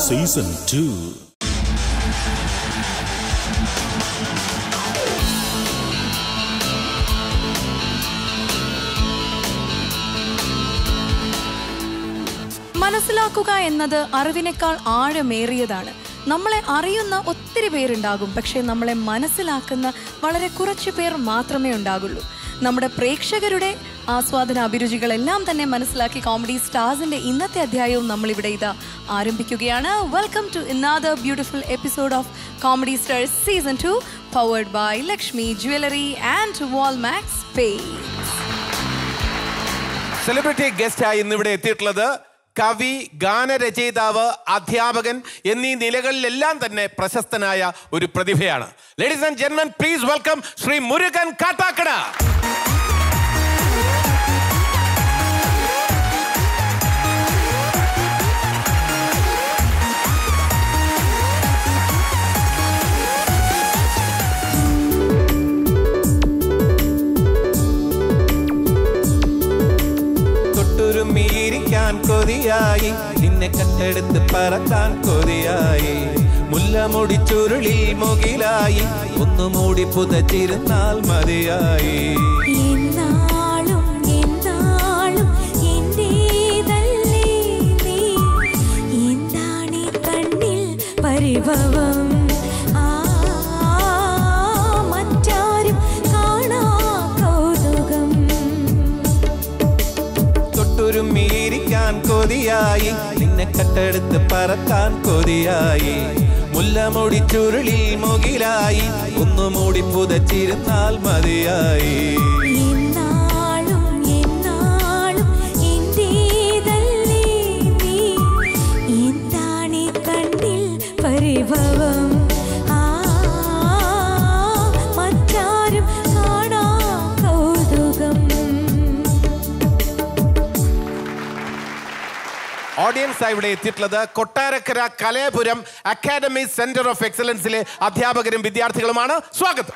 Season two മനസ്സിലാക്കുക എന്നത് അറിവിനേക്കാൾ ആഴമേറിയതാണ് നമ്മളെ അറിയുന്ന ഒത്തിരി പേരുണ്ടാകും പക്ഷേ നമ്മളെ മനസ്സിലാക്കുന്ന വളരെ കുറച്ച് പേർ മാത്രമേ ഉണ്ടാകുള്ളൂ നമ്മുടെ പ്രേക്ഷകരുടെ ആസ്വാദന അഭിരുചികളെല്ലാം തന്നെ മനസ്സിലാക്കി കോമഡി സ്റ്റാർസിന്റെ ഇന്നത്തെ അധ്യായവും നമ്മളിവിടെ ഇതാ ആരംഭിക്കുകയാണ് welcome to another beautiful episode of comedy stars season two powered by Lakshmi jewellery and Walmax pay celebrity ഗസ്റ്റായി ഇന്നിവിടെ എത്തിയിട്ടുള്ളത് കവി ഗാനരചയിതാവ് അധ്യാപകൻ എന്നീ നിലകളിലെല്ലാം തന്നെ പ്രശസ്തനായ ഒരു പ്രതിഭയാണ് ലേഡീസ് ആൻഡ് ജെന്മൻ പ്ലീസ് വെൽക്കം ശ്രീ മുരുകൻ കാട്ടാക്കട തൊട്ടുരുമ്മിയിരിക്കാൻ കൊതിയായി നിന്നെ കട്ടെടുത്ത് പറക്കാൻ കൊതിയായി മുല്ലമുടി ചുരുളിൽ മുകിലായി ഒന്നു മൂടി പുതച്ചിരുന്നാൽ മതിയായി എന്നാളും എന്നാളും എന്റേതല്ലേ നീ എന്താണീ കണ്ണിൽ പരിഭവം ആ മറ്റാരും കാണാ കൗതുകം തൊട്ടുരുമ്മിയിരിക്കാൻ കൊതിയായി നിന്നെ കട്ടെടുത്ത് പറക്കാൻ കൊതിയായി മുല്ലമുടി ചുരുളിൽ മുകിലായി ഒന്നു മൂടി പുതച്ചിരുന്നാൽ മതിയായി എന്നാളും എന്നാളും എന്റേതല്ലേ നീ എന്താണീ കണ്ണിൽ പരിഭവം ആ മറ്റാരും കാണാ കൗതുകം ഓഡിയൻസ് ആയി ഇവിടെ എത്തിയിട്ടുള്ളത് Kottarakkara Kalayapuram academy centre of എക്സലൻസിലെ അധ്യാപകരും വിദ്യാർത്ഥികളുമാണ് സ്വാഗതം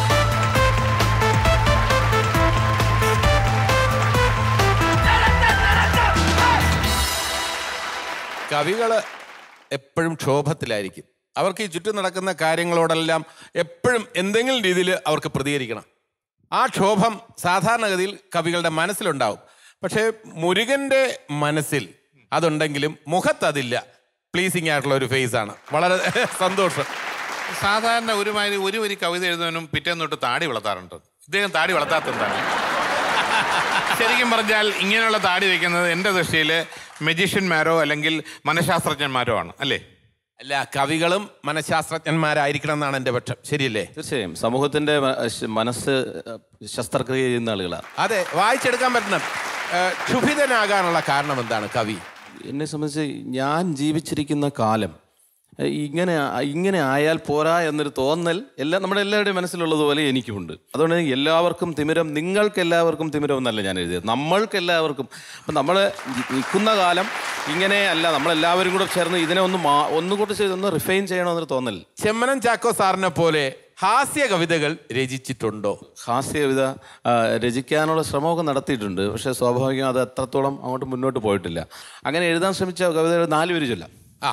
കവികള് എപ്പോഴും ക്ഷോഭത്തിലായിരിക്കും അവർക്ക് ഈ ചുറ്റും നടക്കുന്ന കാര്യങ്ങളോടെല്ലാം എപ്പോഴും എന്തെങ്കിലും രീതിയിൽ അവർക്ക് പ്രതികരിക്കണം ആ ക്ഷോഭം സാധാരണഗതിയിൽ കവികളുടെ മനസ്സിലുണ്ടാവും പക്ഷേ മുരുകന്റെ മനസ്സിൽ അതുണ്ടെങ്കിലും മുഖത്ത് അതില്ല പ്ലീസിങ് ആയിട്ടുള്ള ഒരു ഫേസ് ആണ് വളരെ സന്തോഷം സാധാരണ ഒരുമാതിരി ഒരു വരി കവിത എഴുതുന്നതിനും പിറ്റേന്ന് തൊട്ട് താടി വളർത്താറുണ്ട് ഇദ്ദേഹം താടി വളർത്താത്തതാണ് ശരിക്കും പറഞ്ഞാൽ ഇങ്ങനെയുള്ള താടി വയ്ക്കുന്നത് എൻ്റെ ദൃഷ്ടിയിൽ മെജീഷ്യന്മാരോ അല്ലെങ്കിൽ മനഃശാസ്ത്രജ്ഞന്മാരോ ആണ് അല്ലേ അല്ല കവികളും മനഃശാസ്ത്രജ്ഞന്മാരായിരിക്കണം എന്നാണ് എൻ്റെ പക്ഷം ശരിയല്ലേ തീർച്ചയായും സമൂഹത്തിന്റെ മ- ശ- മനസ്സ് ശസ്ത്രക്രിയ ചെയ്യുന്ന ആളുകളാണ് അതെ വായിച്ചെടുക്കാൻ പറ്റണം ഏഹ്, ക്ഷുഭിതനാകാനുള്ള കാരണം എന്താണ് കവി എന്നെ സംബന്ധിച്ച് ഞാൻ ജീവിച്ചിരിക്കുന്ന കാലം എ, ഇങ്ങനെ ആ- ഇങ്ങനെ ആയാൽ പോരാ എന്നൊരു തോന്നൽ എല്ലാം നമ്മുടെ എല്ലാവരുടെയും മനസ്സിലുള്ളതുപോലെ എനിക്കുമുണ്ട് അതുകൊണ്ട് എല്ലാവർക്കും തിമിരം നിങ്ങൾക്ക് എല്ലാവർക്കും തിമിരം എന്നല്ല ഞാൻ എഴുതിയത് നമ്മൾക്ക് എല്ലാവർക്കും അപ്പം നമ്മൾ നിൽക്കുന്ന കാലം ഇങ്ങനെ അല്ല നമ്മളെല്ലാവരും കൂടെ ചേർന്ന് ഇതിനെ ഒന്ന് മാ ഒന്നുകൂടെ ചെയ്തൊന്ന് റിഫൈൻ ചെയ്യണമെന്നൊരു തോന്നൽ ചെമ്മനം ചാക്കോ സാറിനെ പോലെ ഹാസ്യ കവിതകൾ രചിച്ചിട്ടുണ്ടോ ഹാസ്യകവിത ആ, രചിക്കാനുള്ള ശ്രമമൊക്കെ നടത്തിയിട്ടുണ്ട് പക്ഷേ സ്വാഭാവികം അത് എത്രത്തോളം അങ്ങോട്ട് മുന്നോട്ട് പോയിട്ടില്ല അങ്ങനെ എഴുതാൻ ശ്രമിച്ച കവിതകൾ നാല് പേര് ചൊല്ലാം ആ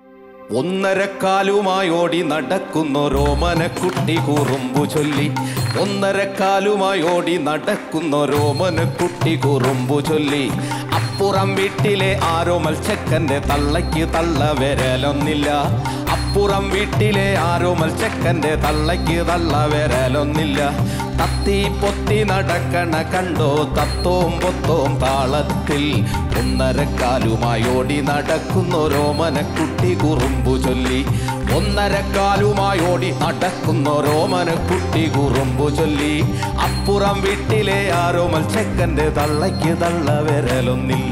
ഒന്നരക്കാലുമായി ഓടി നടക്കുന്നു രോമനക്കുട്ടി കുറുമ്പു ചൊല്ലി ഒന്നരക്കാലുമായി ഓടി നടക്കുന്നു രോമനക്കുട്ടി കുറുമ്പു ചൊല്ലി അപ്പുറം വീട്ടിലെ ആരോ മത്സ്യക്കന്റെ തള്ളയ്ക്ക് തള്ള വരലൊന്നില്ല അപ്പുറം വീട്ടിലെ ആരോ മത്സ്യക്കന്റെ തള്ളയ്ക്ക് തള്ള വരലൊന്നില്ല തത്തി പൊത്തി നടക്കണ കണ്ടോ തത്തോം പൊത്തോം താളത്തിൽ ഒന്നരക്കാലുമായി ഓടി നടക്കുന്നു രോമനക്കുട്ടി കുറുമ്പു ചൊല്ലി ഒന്നരക്കാലുമായി ഓടി നടക്കുന്നു രോമനക്കുട്ടി കുറുമ്പു ചൊല്ലി അപ്പുറം വീട്ടിലെ ആരോ മത്സ്യക്കന്റെ തള്ളയ്ക്ക് തള്ള വരലൊന്നില്ല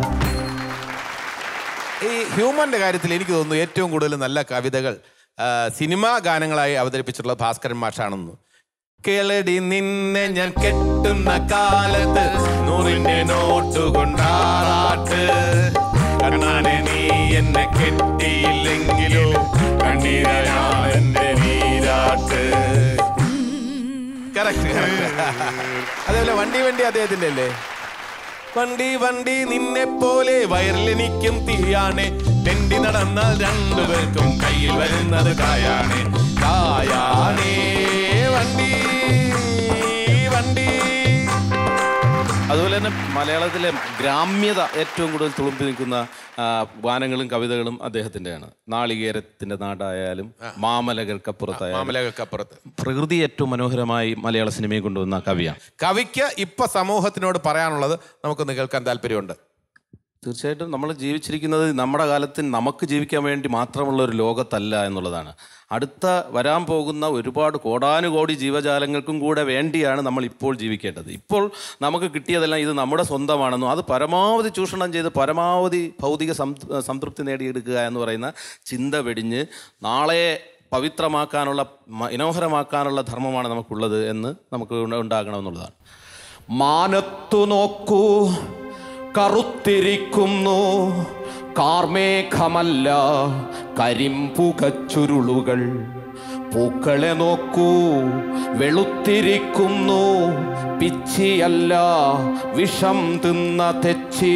ഈ ഹ്യൂമന്റെ കാര്യത്തിൽ എനിക്ക് തോന്നുന്നു ഏറ്റവും കൂടുതൽ നല്ല കവിതകൾ ആ, സിനിമാ ഗാനങ്ങളായി അവതരിപ്പിച്ചിട്ടുള്ള ഭാസ്കരൻ മാഷാണെന്ന് കേളടി നിന്നെ ഞാൻ കെട്ടുന്ന കാലത്ത് നൂറിന്റെ നോട്ട് കൊണ്ടാറാട്ട് കണ്ണാനെ നീ എന്നെ കെട്ടിയില്ലെങ്കിലോ കണ്ണീരാണ് എന്റെ നീരാട്ട് കറക്റ്റ് അതേപോലെ വണ്ടി വണ്ടി അദ്ദേഹത്തിന്റെ അല്ലേ വണ്ടി വണ്ടി നിന്നെ പോലെ വയറിലെനിക്കും തീയാണ് തെണ്ടി നടന്നാൽ രണ്ടുപേർക്കും കയ്യിൽ വരുന്നത് കായാണ് കായാണേ വണ്ടി വണ്ടി അതുപോലെ തന്നെ മലയാളത്തിലെ ഗ്രാമ്യത ഏറ്റവും കൂടുതൽ തുളുമ്പി നിൽക്കുന്ന ആ, ഗാനങ്ങളും കവിതകളും അദ്ദേഹത്തിൻ്റെയാണ് നാളികേരത്തിൻ്റെ നാടായാലും മാമലകൾക്കപ്പുറത്തായാലും മാമലകൾക്കപ്പുറത്ത് പ്രകൃതി ഏറ്റവും മനോഹരമായി മലയാള സിനിമയെ കൊണ്ടുവന്ന കവിയാണ് കവിക്ക് ഇപ്പൊ സമൂഹത്തിനോട് പറയാനുള്ളത് നമുക്കൊന്ന് കേൾക്കാൻ താല്പര്യമുണ്ട് തീർച്ചയായിട്ടും നമ്മൾ ജീവിച്ചിരിക്കുന്നത് നമ്മുടെ കാലത്ത് നമുക്ക് ജീവിക്കാൻ വേണ്ടി മാത്രമുള്ള ഒരു ലോകത്തല്ല എന്നുള്ളതാണ് അടുത്ത വരാൻ പോകുന്ന ഒരുപാട് കോടാനുകോടി ജീവജാലങ്ങൾക്കും കൂടെ വേണ്ടിയാണ് നമ്മൾ ഇപ്പോൾ ജീവിക്കേണ്ടത് ഇപ്പോൾ നമുക്ക് കിട്ടിയതെല്ലാം ഇത് നമ്മുടെ സ്വന്തമാണെന്നും അത് പരമാവധി ചൂഷണം ചെയ്ത് പരമാവധി ഭൗതിക സം- സംതൃപ്തി നേടിയെടുക്കുക എന്ന് പറയുന്ന ചിന്ത വെടിഞ്ഞ് നാളെ പവിത്രമാക്കാനുള്ള മനോഹരമാക്കാനുള്ള ധർമ്മമാണ് നമുക്കുള്ളത് എന്ന് നമുക്ക് ഉണ്ട- ഉണ്ടാകണമെന്നുള്ളതാണ് മാനത്തു നോക്കൂ കറുത്തിരിക്കുന്നു കാർമേഘമല്ല കരിമ്പുകച്ചുരുളുകൾ പൂക്കളെ നോക്കൂ വെളുത്തിരിക്കുന്നു പിച്ചിയല്ല വിഷം തിന്ന തെച്ചി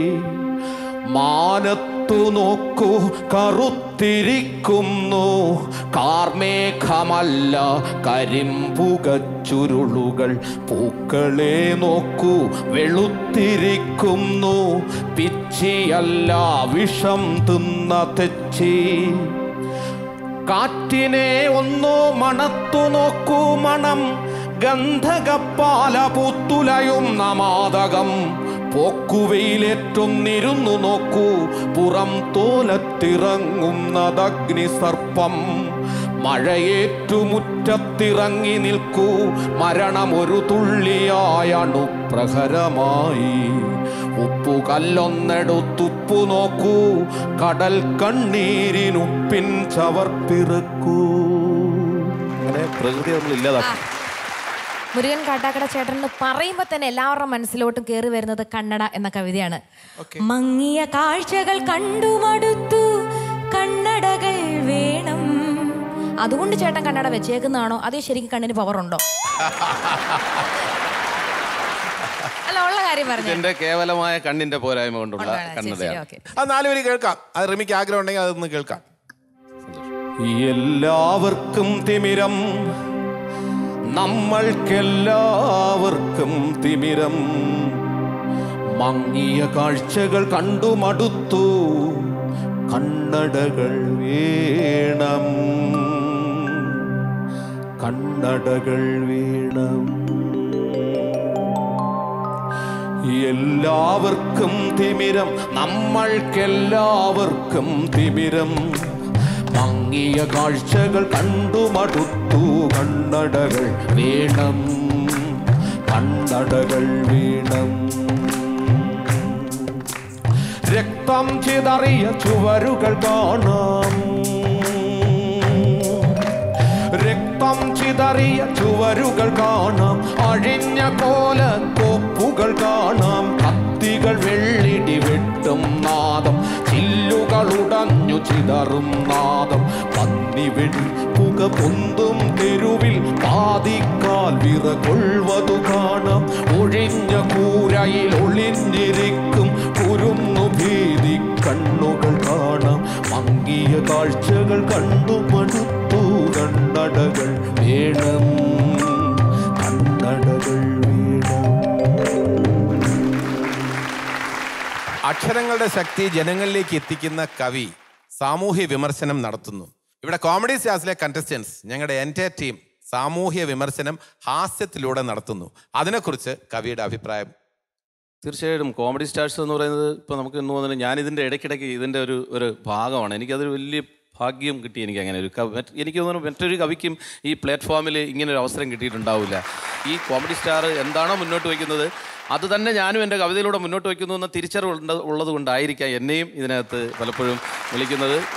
മാനത്തു നോക്കൂ കറുത്തിരിക്കുന്നു കാർമേഘമല്ല കരിമ്പുകച്ചുരുളുകൾ പൂക്കളെ നോക്കൂ വെളുത്തിരിക്കുന്നു പിച്ചിയല്ല വിഷം തിന്ന തെച്ചി കാറ്റിനെ ഒന്നു മണത്തു നോക്കൂ മണം ഗന്ധകപ്പാല പൂത്തുലയും നമാതകം പോക്കുവെയിലേറ്റൊന്നിരുന്നു നോക്കൂ പുറം തോലത്തിറങ്ങുന്നതഗ്നി സർപ്പം മഴയേറ്റുമുറ്റത്തിറങ്ങി നിൽക്കൂ മരണമൊരു തുള്ളിയായണു പ്രഹരമായി ഉപ്പു കല്ലൊന്നെടുത്തുപ്പു നോക്കൂ കടൽ കണ്ണീരിനുപ്പിൻ ചവർപ്പിറുക്കൂ അങ്ങനെ പ്രകൃതി നമ്മൾ ഇല്ലാതാക്കും മുരുകൻ കാട്ടാക്കട ചേട്ടൻ എന്ന് പറയുമ്പോൾ തന്നെ എല്ലാവരുടെ മനസ്സിലോട്ടും കയറി വരുന്നത് കന്നഡ എന്ന കവിതയാണ് മങ്ങിയ കാഴ്ചകൾ കണ്ടു മടുത്തു കണ്ണടകൾ വേണം അതുകൊണ്ട് ചേട്ടൻ കന്നഡ വെച്ചേക്കുന്നതാണോ അതേ ശരിക്കും കണ്ണിന് പവർ ഉണ്ടോ അല്ല ഉള്ള കാര്യം പറഞ്ഞു ഇതിന്റെ കേവലമായ കണ്ണിന്റെ പോരായ്മ കൊണ്ടുള്ള കണ്ണതയാണ് ഓക്കെ അത് നാലുപേര് കേൾക്കാം അത് റിമിക്ക് ആഗ്രഹം ഉണ്ടെങ്കിൽ അതൊന്ന് കേൾക്കാം എല്ലാവർക്കും തിമിരം നമ്മൾക്കെല്ലാവർക്കും തിമിരം മങ്ങിയ കാഴ്ചകൾ കണ്ടു മടുത്തു കണ്ണടകൾ വീണം കണ്ണടകൾ വീണം എല്ലാവർക്കും തിമിരം നമ്മൾക്കെല്ലാവർക്കും തിമിരം മങ്ങിയ കാഴ്ചകൾ കണ്ടു മടുത്തു കണ്ണടകൾ വീണം കണ്ണടകൾ വീണം രക്തം ചിതറിയ ചുവരുകൾ കാണാം രക്തം ചിതറിയ ചുവരുകൾ കാണാം അഴിഞ്ഞ കോല കോപ്പുകൾ കാണാം കത്തികൾ വെള്ളിടി വെട്ടും നാദം ചില്ലുകൾ ഉടഞ്ഞു ചിതറും നാദം പന്നി വെടി പുക പൊന്തും തെരുവിൽ പാതിക്കാൽ വിറകൊള്ളുവതു കാണാം ഒഴിഞ്ഞ കൂരയിൽ ഒളിഞ്ഞിരിക്കും കുരുന്നു ഭീതി കണ്ണുകൾ കാണാം മങ്ങിയ കാഴ്ചകൾ കണ്ടു മടുത്തു കണ്ണടകൾ വേണം കണ്ണടകൾ വേണം അക്ഷരങ്ങളുടെ ശക്തി ജനങ്ങളിലേക്ക് എത്തിക്കുന്ന കവി സാമൂഹ്യ വിമർശനം നടത്തുന്നു ഇവിടെ കോമഡി സ്റ്റാർസിലെ കണ്ടസ്റ്റൻസ് ഞങ്ങളുടെ എൻ്റെ ടീം സാമൂഹ്യ വിമർശനം ഹാസ്യത്തിലൂടെ നടത്തുന്നു അതിനെക്കുറിച്ച് കവിയുടെ അഭിപ്രായം തീർച്ചയായിട്ടും കോമഡി സ്റ്റാർസ് എന്ന് പറയുന്നത് ഇപ്പോൾ നമുക്ക് എന്ന് തോന്നുന്നത് ഞാൻ ഇതിൻ്റെ ഇടയ്ക്കിടയ്ക്ക് ഇതിൻ്റെ ഒരു ഒരു ഭാഗമാണ് എനിക്കതൊരു വലിയ ഭാഗ്യം കിട്ടി എനിക്ക് അങ്ങനെ ഒരു കവി മറ്റ് എനിക്ക് തോന്നുന്നു മറ്റൊരു കവിക്കും ഈ പ്ലാറ്റ്ഫോമിൽ ഇങ്ങനെ ഒരു അവസരം കിട്ടിയിട്ടുണ്ടാവില്ല ഈ കോമഡി സ്റ്റാർ എന്താണോ മുന്നോട്ട് വയ്ക്കുന്നത് അത് തന്നെ ഞാനും എൻ്റെ കവിതയിലൂടെ മുന്നോട്ട് വയ്ക്കുന്നു എന്ന തിരിച്ചറിവ് ഉള്ളത് ഉള്ളത് കൊണ്ടായിരിക്കാം എന്നെയും ഇതിനകത്ത് പലപ്പോഴും വിളിക്കുന്നത്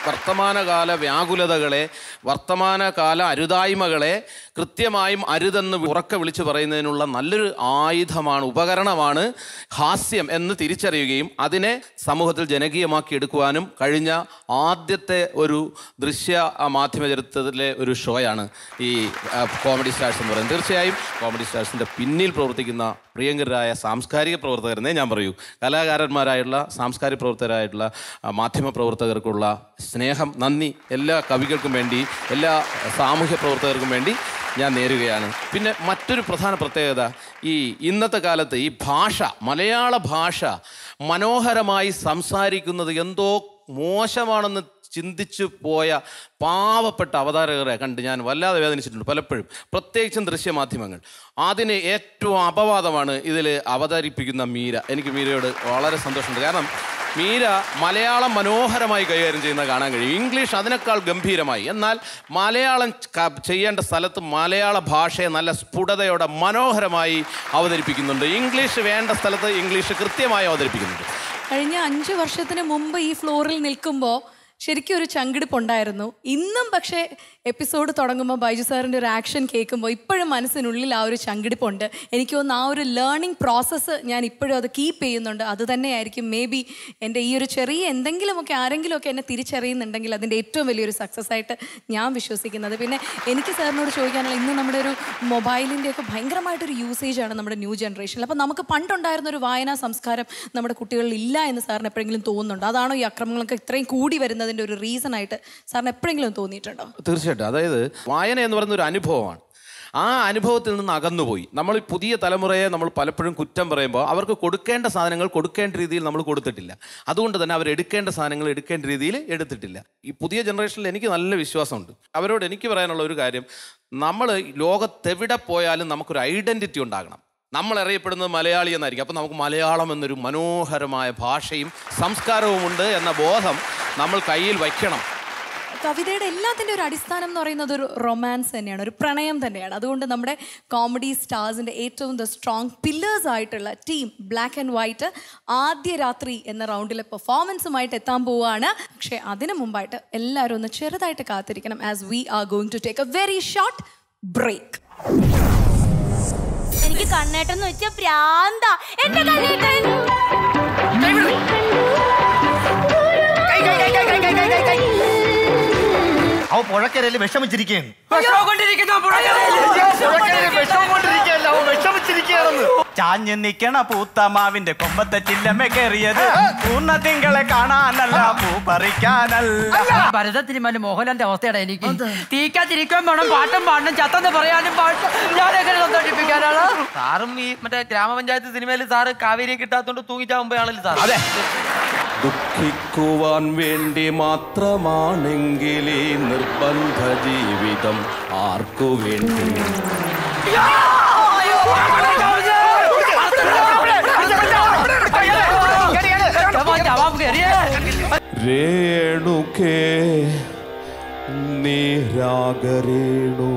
വർത്തമാനകാല വ്യാകുലതകളെ വർത്തമാനകാല അരുതായ്മകളെ കൃത്യമായും അരുതെന്ന് ഉറക്കെ വിളിച്ചു പറയുന്നതിനുള്ള നല്ലൊരു ആയുധമാണ് ഉപകരണമാണ് ഹാസ്യം എന്ന് തിരിച്ചറിയുകയും അതിനെ സമൂഹത്തിൽ ജനകീയമാക്കി എടുക്കുവാനും കഴിഞ്ഞ ആദ്യത്തെ ഒരു ദൃശ്യ ആ, മാധ്യമ ചരിത്രത്തിലെ ഒരു ഷോയാണ് ഈ ആ, കോമഡി സ്റ്റാർസ് എന്ന് പറയുന്നത് തീർച്ചയായും കോമഡി സ്റ്റാർസിൻ്റെ പിന്നിൽ പ്രവർത്തിക്കുന്ന പ്രിയങ്കരായ സാംസ്കാരിക പ്രവർത്തകരെന്നേ ഞാൻ പറയൂ കലാകാരന്മാരായുള്ള സാംസ്കാരിക പ്രവർത്തകരായിട്ടുള്ള ആ, മാധ്യമ പ്രവർത്തകർക്കുള്ള സ്നേഹം നന്ദി എല്ലാ കവികൾക്കും വേണ്ടി എല്ലാ സാമൂഹ്യ പ്രവർത്തകർക്കും വേണ്ടി ഞാൻ നേരുകയാണ് പിന്നെ മറ്റൊരു പ്രധാന പ്രത്യേകത ഈ ഇന്നത്തെ കാലത്ത് ഈ ഭാഷ മലയാള ഭാഷ മനോഹരമായി സംസാരിക്കുന്നത് എന്തോ മോശമാണെന്ന് ചിന്തിച്ചു പോയ പാവപ്പെട്ട അവതാരകരെ കണ്ട് ഞാൻ വല്ലാതെ വേദനിച്ചിട്ടുണ്ട് പലപ്പോഴും പ്രത്യേകിച്ചും ദൃശ്യമാധ്യമങ്ങൾ അതിന് ഏറ്റവും അപവാദമാണ് ഇതിൽ അവതരിപ്പിക്കുന്ന മീര എനിക്ക് മീരയോട് വളരെ സന്തോഷമുണ്ട് കാരണം മീര മലയാളം മനോഹരമായി കൈകാര്യം ചെയ്യുന്ന കാണാൻ കഴിയും ഇംഗ്ലീഷ് അതിനേക്കാൾ ഗംഭീരമായി എന്നാൽ മലയാളം ക- ചെയ്യേണ്ട സ്ഥലത്ത് മലയാള ഭാഷയെ നല്ല സ്ഫുടതയോടെ മനോഹരമായി അവതരിപ്പിക്കുന്നുണ്ട് ഇംഗ്ലീഷ് വേണ്ട സ്ഥലത്ത് ഇംഗ്ലീഷ് കൃത്യമായി അവതരിപ്പിക്കുന്നുണ്ട് കഴിഞ്ഞ അഞ്ച് വർഷത്തിന് മുമ്പ് ഈ ഫ്ലോറിൽ നിൽക്കുമ്പോൾ ശരിക്കും ഒരു ചങ്കിടിപ്പുണ്ടായിരുന്നു ഇന്നും പക്ഷേ എപ്പിസോഡ് തുടങ്ങുമ്പോൾ ബൈജു സാറിൻ്റെ ഒരു ആക്ഷൻ കേൾക്കുമ്പോൾ ഇപ്പോഴും മനസ്സിനുള്ളിൽ ആ ഒരു ചങ്കിടിപ്പുണ്ട് എനിക്ക് തോന്നുന്നു ആ ഒരു ലേണിംഗ് പ്രോസസ്സ് ഞാൻ ഇപ്പോഴും അത് കീപ്പ് ചെയ്യുന്നുണ്ട് അത് തന്നെയായിരിക്കും മേ ബി എൻ്റെ ഈ ഒരു ചെറിയ എന്തെങ്കിലുമൊക്കെ ആരെങ്കിലുമൊക്കെ എന്നെ തിരിച്ചറിയുന്നുണ്ടെങ്കിൽ അതിൻ്റെ ഏറ്റവും വലിയൊരു സക്സസ് ആയിട്ട് ഞാൻ വിശ്വസിക്കുന്നത് പിന്നെ എനിക്ക് സാറിനോട് ചോദിക്കാനുള്ള ഇന്ന് നമ്മുടെ ഒരു മൊബൈലിൻ്റെ ഒക്കെ ഭയങ്കരമായിട്ടൊരു യൂസേജ് ആണ് നമ്മുടെ ന്യൂ ജനറേഷനിൽ അപ്പോൾ നമുക്ക് പണ്ടുണ്ടായിരുന്ന ഒരു വായനാ സംസ്കാരം നമ്മുടെ കുട്ടികളിൽ ഇല്ല എന്ന് സാറിന് എപ്പോഴെങ്കിലും തോന്നുന്നുണ്ടോ അതാണോ ഈ അക്രമങ്ങളൊക്കെ ഇത്രയും കൂടി വരുന്നതിൻ്റെ ഒരു റീസൺ ആയിട്ട് സാറിന് എപ്പോഴെങ്കിലും തോന്നിയിട്ടുണ്ടോ തീർച്ചയായിട്ടും അതായത് വായന എന്ന് പറയുന്ന ഒരു അനുഭവമാണ് ആ അനുഭവത്തിൽ നിന്ന് അകന്നുപോയി നമ്മൾ ഈ പുതിയ തലമുറയെ നമ്മൾ പലപ്പോഴും കുറ്റം പറയുമ്പോൾ അവർക്ക് കൊടുക്കേണ്ട സാധനങ്ങൾ കൊടുക്കേണ്ട രീതിയിൽ നമ്മൾ കൊടുത്തിട്ടില്ല അതുകൊണ്ട് തന്നെ അവർ എടുക്കേണ്ട സാധനങ്ങൾ എടുക്കേണ്ട രീതിയിൽ എടുത്തിട്ടില്ല ഈ പുതിയ ജനറേഷനിൽ എനിക്ക് നല്ല വിശ്വാസമുണ്ട് അവരോട് എനിക്ക് പറയാനുള്ള ഒരു കാര്യം നമ്മൾ ലോകത്തെവിടെ പോയാലും നമുക്കൊരു ഐഡൻറ്റിറ്റി ഉണ്ടാകണം നമ്മൾ അറിയപ്പെടുന്നത് മലയാളി എന്നായിരിക്കും അപ്പോൾ നമുക്ക് മലയാളം എന്നൊരു മനോഹരമായ ഭാഷയും സംസ്കാരവുമുണ്ട് എന്ന ബോധം നമ്മൾ കയ്യിൽ വയ്ക്കണം കവിതയുടെ എല്ലാത്തിൻ്റെ ഒരു അടിസ്ഥാനം എന്ന് പറയുന്നത് ഒരു റൊമാൻസ് തന്നെയാണ് ഒരു പ്രണയം തന്നെയാണ് അതുകൊണ്ട് നമ്മുടെ കോമഡി സ്റ്റാർസിൻ്റെ ഏറ്റവും ദ സ്ട്രോങ് പില്ലേഴ്സ് ആയിട്ടുള്ള ടീം ബ്ലാക്ക് ആൻഡ് വൈറ്റ് ആദ്യ രാത്രി എന്ന റൗണ്ടിലെ പെർഫോമൻസുമായിട്ട് എത്താൻ പോവുകയാണ് പക്ഷേ അതിനു മുമ്പായിട്ട് എല്ലാവരും ഒന്ന് ചെറുതായിട്ട് കാത്തിരിക്കണം as we are going to take a very short break എനിക്ക് കണ്ണേട്ടെന്ന് വെച്ച പ്രാന്ത എന്റെ കണ്ണേട്ടൻ അവ പുഴക്കരയിൽ വിഷമിച്ചിരിക്കുകയാണ് ചാഞ്ഞ് നിക്കണ പൂത്തമാവിന്റെ കൊമ്പത്തെ ചില്ലമ്മ കയറിയത് പൂർണ്ണ തിങ്കളെ കാണാനല്ല പൂ പറിക്കാനല്ല ഭരതത്തിരിമാന്റെ മോഹൻലാലിന്റെ അവസ്ഥയാണ് എനിക്ക് തീക്കാതിരിക്കാൻ വേണം പാട്ടും പാടണം ചത്തെന്ന് പറയാനും പാട്ട് ഞാൻ എങ്ങനെ സന്തോഷിപ്പിക്കാനാണ് സാറും ഈ മറ്റേ ഗ്രാമപഞ്ചായത്ത് സിനിമയിൽ സാറ് കാവേരി കിട്ടാത്തോണ്ട് തൂങ്ങിച്ചാവുമ്പോഴാണല്ലോ സാർ അതെ ദുഃഖിക്കുവാൻ വേണ്ടി മാത്രമാണെങ്കിൽ ഈ നിർബന്ധ ജീവിതം ആർക്കു വേണ്ടി രേണുകേ നീരാഗരേണു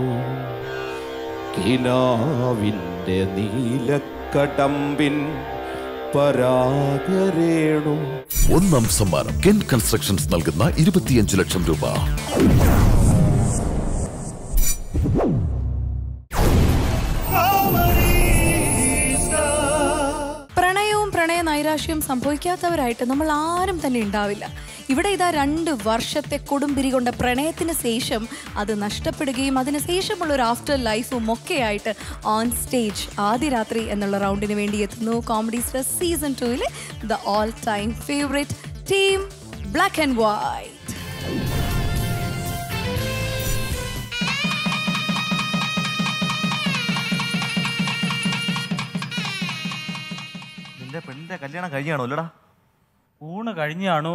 കിനാവിൻ്റെ നീലക്കടമ്പിൻ പരാഗരേണു ഒന്നാം സമ്മാനം കെൻ കൺസ്ട്രക്ഷൻസ് നൽകുന്ന ഇരുപത്തിയഞ്ച് ലക്ഷം രൂപ പ്രണയവും പ്രണയ നൈരാശ്യവും സംഭവിക്കാത്തവരായിട്ട് നമ്മൾ ആരും തന്നെ ഉണ്ടാവില്ല ഇവിടെ ഇതാ രണ്ട് വർഷത്തെ കൊടുമ്പിരി കൊണ്ട പ്രണയത്തിന് ശേഷം അത് നഷ്ടപ്പെടുകയും അതിന് ശേഷമുള്ള ഒരു ആഫ്റ്റർ ലൈഫും ഒക്കെ ആയിട്ട് ഓൺ സ്റ്റേജ് ആദ്യ രാത്രി എന്നുള്ള റൗണ്ടിന് വേണ്ടി എത്തുന്നു കോമഡി സ്റ്റാർ സീസൺ ടൂവിലെ the all time favourite team black and white നിന്റെ പെണ്ണിന്റെ കല്യാണം കഴിഞ്ഞാണോ അല്ലടാ ഊണ് കഴിഞ്ഞാണോ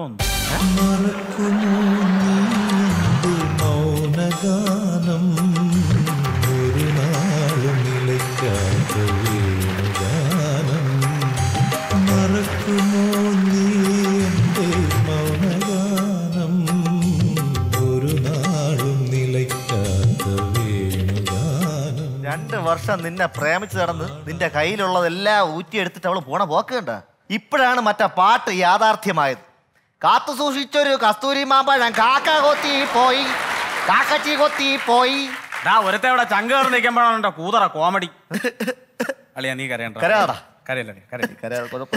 മൗനഗാനം ഒരു നാളും നിലയ്ക്കാത്ത വേണുഗാനം മറക്കുമോ നീ എൻ്റെ മൗനഗാനം ഒരു നാളും നിലയ്ക്കാത്ത വേണുഗാനം രണ്ട് വർഷം നിന്നെ പ്രേമിച്ച് നടന്ന് നിന്റെ കയ്യിലുള്ളതെല്ലാം ഊറ്റിയെടുത്തിട്ട് അവള് പോണ പോക്കണ്ട ഇപ്പോഴാണ് മറ്റേ പാട്ട് യാഥാർത്ഥ്യമായത് കാത്തു സൂക്ഷിച്ചൊരു കസ്തൂരി മാമ്പഴം കാക്ക കൊത്തി പോയി കാക്കച്ചി കൊത്തി പോയി ഡാ ഒരുത്തെ ഇവിടെ ചങ്ക് കയറി നിൽക്കുമ്പോഴാണ് കൂതറ കോമഡി അളിയാ നീ കരയണ്ട കരയാടാ. കരയല്ല നീ കരയില്ല കരയാ കുഴപ്പം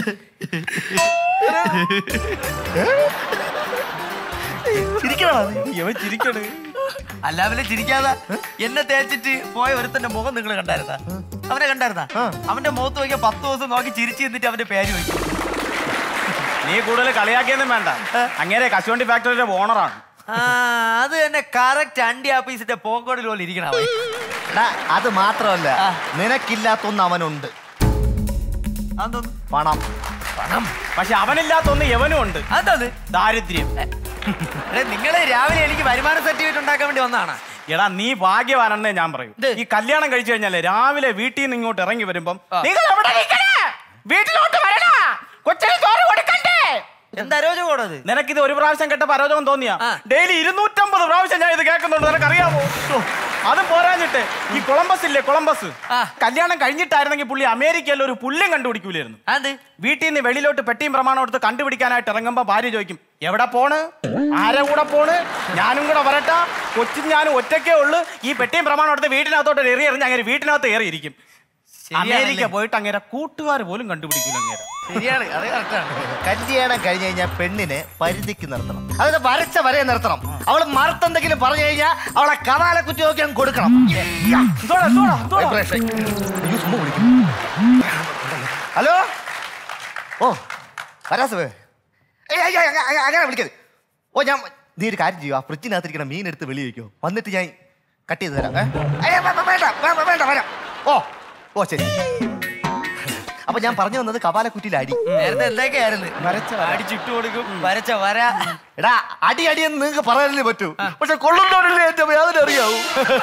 ചിരിക്കണോ നീ? ഇവൻ ചിരിക്കണ് അല്ല അവനെ ചിരിക്കാതെ എന്നെ തേച്ചിട്ട് പോയ ഒരുത്തന്റെ മുഖം നിങ്ങൾ കണ്ടായിരുന്ന അവനെ കണ്ടായിരുന്ന അവന്റെ മുഖത്ത് നോക്കിയ പത്ത് ദിവസം നോക്കി ചിരിച്ചു എന്നിട്ട് അവന്റെ പേര് വയ്ക്കും നീ കൂടുതൽ കളിയാക്കിയൊന്നും വേണ്ട അങ്ങേരെ കശുവണ്ടി ഫാക്ടറിയുടെ ഓണറാണ് ആ അത് തന്നെ കറക്റ്റ് അണ്ടി ആപ്പീസിന്റെ പോക്കോടിൽ പോലെ ഇരിക്കണം അവൻ. എടാ, അത് മാത്രമല്ല നിനക്കില്ലാത്തൊന്ന് അവനുണ്ട് അതൊന്ന് പണം പണം പക്ഷെ അവനില്ലാത്തൊന്ന് യവനും ഉണ്ട് അതാണ് ദാരിദ്ര്യം നിങ്ങള് രാവിലെ എനിക്ക് വരുമാന സർട്ടിഫിക്കറ്റ് ഉണ്ടാക്കാൻ വേണ്ടി വന്നതാണ് എടാ നീ ഭാഗ്യവാനെന്നേ ഞാൻ പറയും ഈ കല്യാണം കഴിച്ചു കഴിഞ്ഞാലേ രാവിലെ വീട്ടിൽ നിന്ന് ഇങ്ങോട്ട് ഇറങ്ങി വരുമ്പം നിങ്ങൾ എവിടെ നിൽക്കണേ വീട്ടിലോട്ട് വരണ കൊച്ചിന് ചോറ് കൊടുക്കണ്ടേ എന്താ അരോചകോടത് നിനക്കിത് ഒരു പ്രാവശ്യം കേട്ടപ്പോ അരോചകം തോന്നിയാ ഡെയിലി ഇരുന്നൂറ്റമ്പത് പ്രാവശ്യം ഞാൻ ഇത് കേൾക്കുന്നുണ്ട് നിനക്കറിയാമോ ഓ, അതും പോരാഞ്ഞിട്ട് ഈ കൊളംബസ് ഇല്ലേ കൊളംബസ് കല്യാണം കഴിഞ്ഞിട്ടായിരുന്നെങ്കിൽ പുള്ളി അമേരിക്കയിൽ ഒരു പുല്ലും കണ്ടുപിടിക്കൂലായിരുന്നു അത് വീട്ടിൽ നിന്ന് വെളിയിലോട്ട് പെട്ടിയും പ്രമാണം എടുത്ത് കണ്ടുപിടിക്കാനായിട്ട് ഇറങ്ങുമ്പോ ഭാര്യ ചോദിക്കും എവിടെ പോണ് ആരെ കൂടെ പോണ് ഞാനും കൂടെ വരട്ടാ കൊച്ചും ഞാനും ഒറ്റയ്ക്കേ ഉള്ളു ഈ പെട്ടിയും പ്രമാണം എടുത്ത് വീട്ടിനകത്തോട്ട് എറി എറിഞ്ഞ് അങ്ങനെ വീട്ടിനകത്ത് ഏറിയിരിക്കും അമേരിക്ക പോയിട്ട് അങ്ങനെ കൂട്ടുകാർ പോലും കണ്ടുപിടിക്കില്ല അങ്ങേരെ ശരിയാണ് അത് കറക്റ്റാണ് കല്യാണം കഴിഞ്ഞ് കഴിഞ്ഞാൽ പെണ്ണിനെ പരിധിക്ക് നിർത്തണം അതായത് വരച്ച വരെ നിർത്തണം അവള് മറുത്തെന്തെങ്കിലും പറഞ്ഞു കഴിഞ്ഞാൽ അവളെ കവാല കുറ്റി നോക്കി അങ്ങ് കൊടുക്കണം Vibration. അയ്യോ, സുമ്മാ വിളിക്കുന്നു. ഹലോ ഓ വരാസവേ ഏയ് ഏയ് ഏയ് ഏയ് അങ്ങനെ വിളിക്കരുത് ഓ ഞാൻ നീ ഒരു കാര്യം ചെയ്യോ ആ ഫ്രിഡ്ജിനകത്തിരിക്കണ മീൻ എടുത്ത് വെളി വയ്ക്കോ വന്നിട്ട് ഞാൻ കട്ട് ചെയ്ത് തരാം ഏ? ഏയ് വേ- വേ- വേണ്ട വേ- വേ- വേണ്ട വരാം ഓ ഓ ശരി അപ്പൊ ഞാൻ പറഞ്ഞു വന്നത് കപാല കുറ്റിയിൽ അടി നേരത്തെ എന്തൊക്കെയായിരുന്നു അടിച്ചിട്ട് കൊടുക്കും വരച്ച വര എടാ അടി അടിയെന്ന് നിങ്ങൾക്ക് പറയാനല്ലേ പറ്റൂ പക്ഷെ കൊള്ളുന്നവരല്ലേ എന്റെ വേദന അറിയാവൂ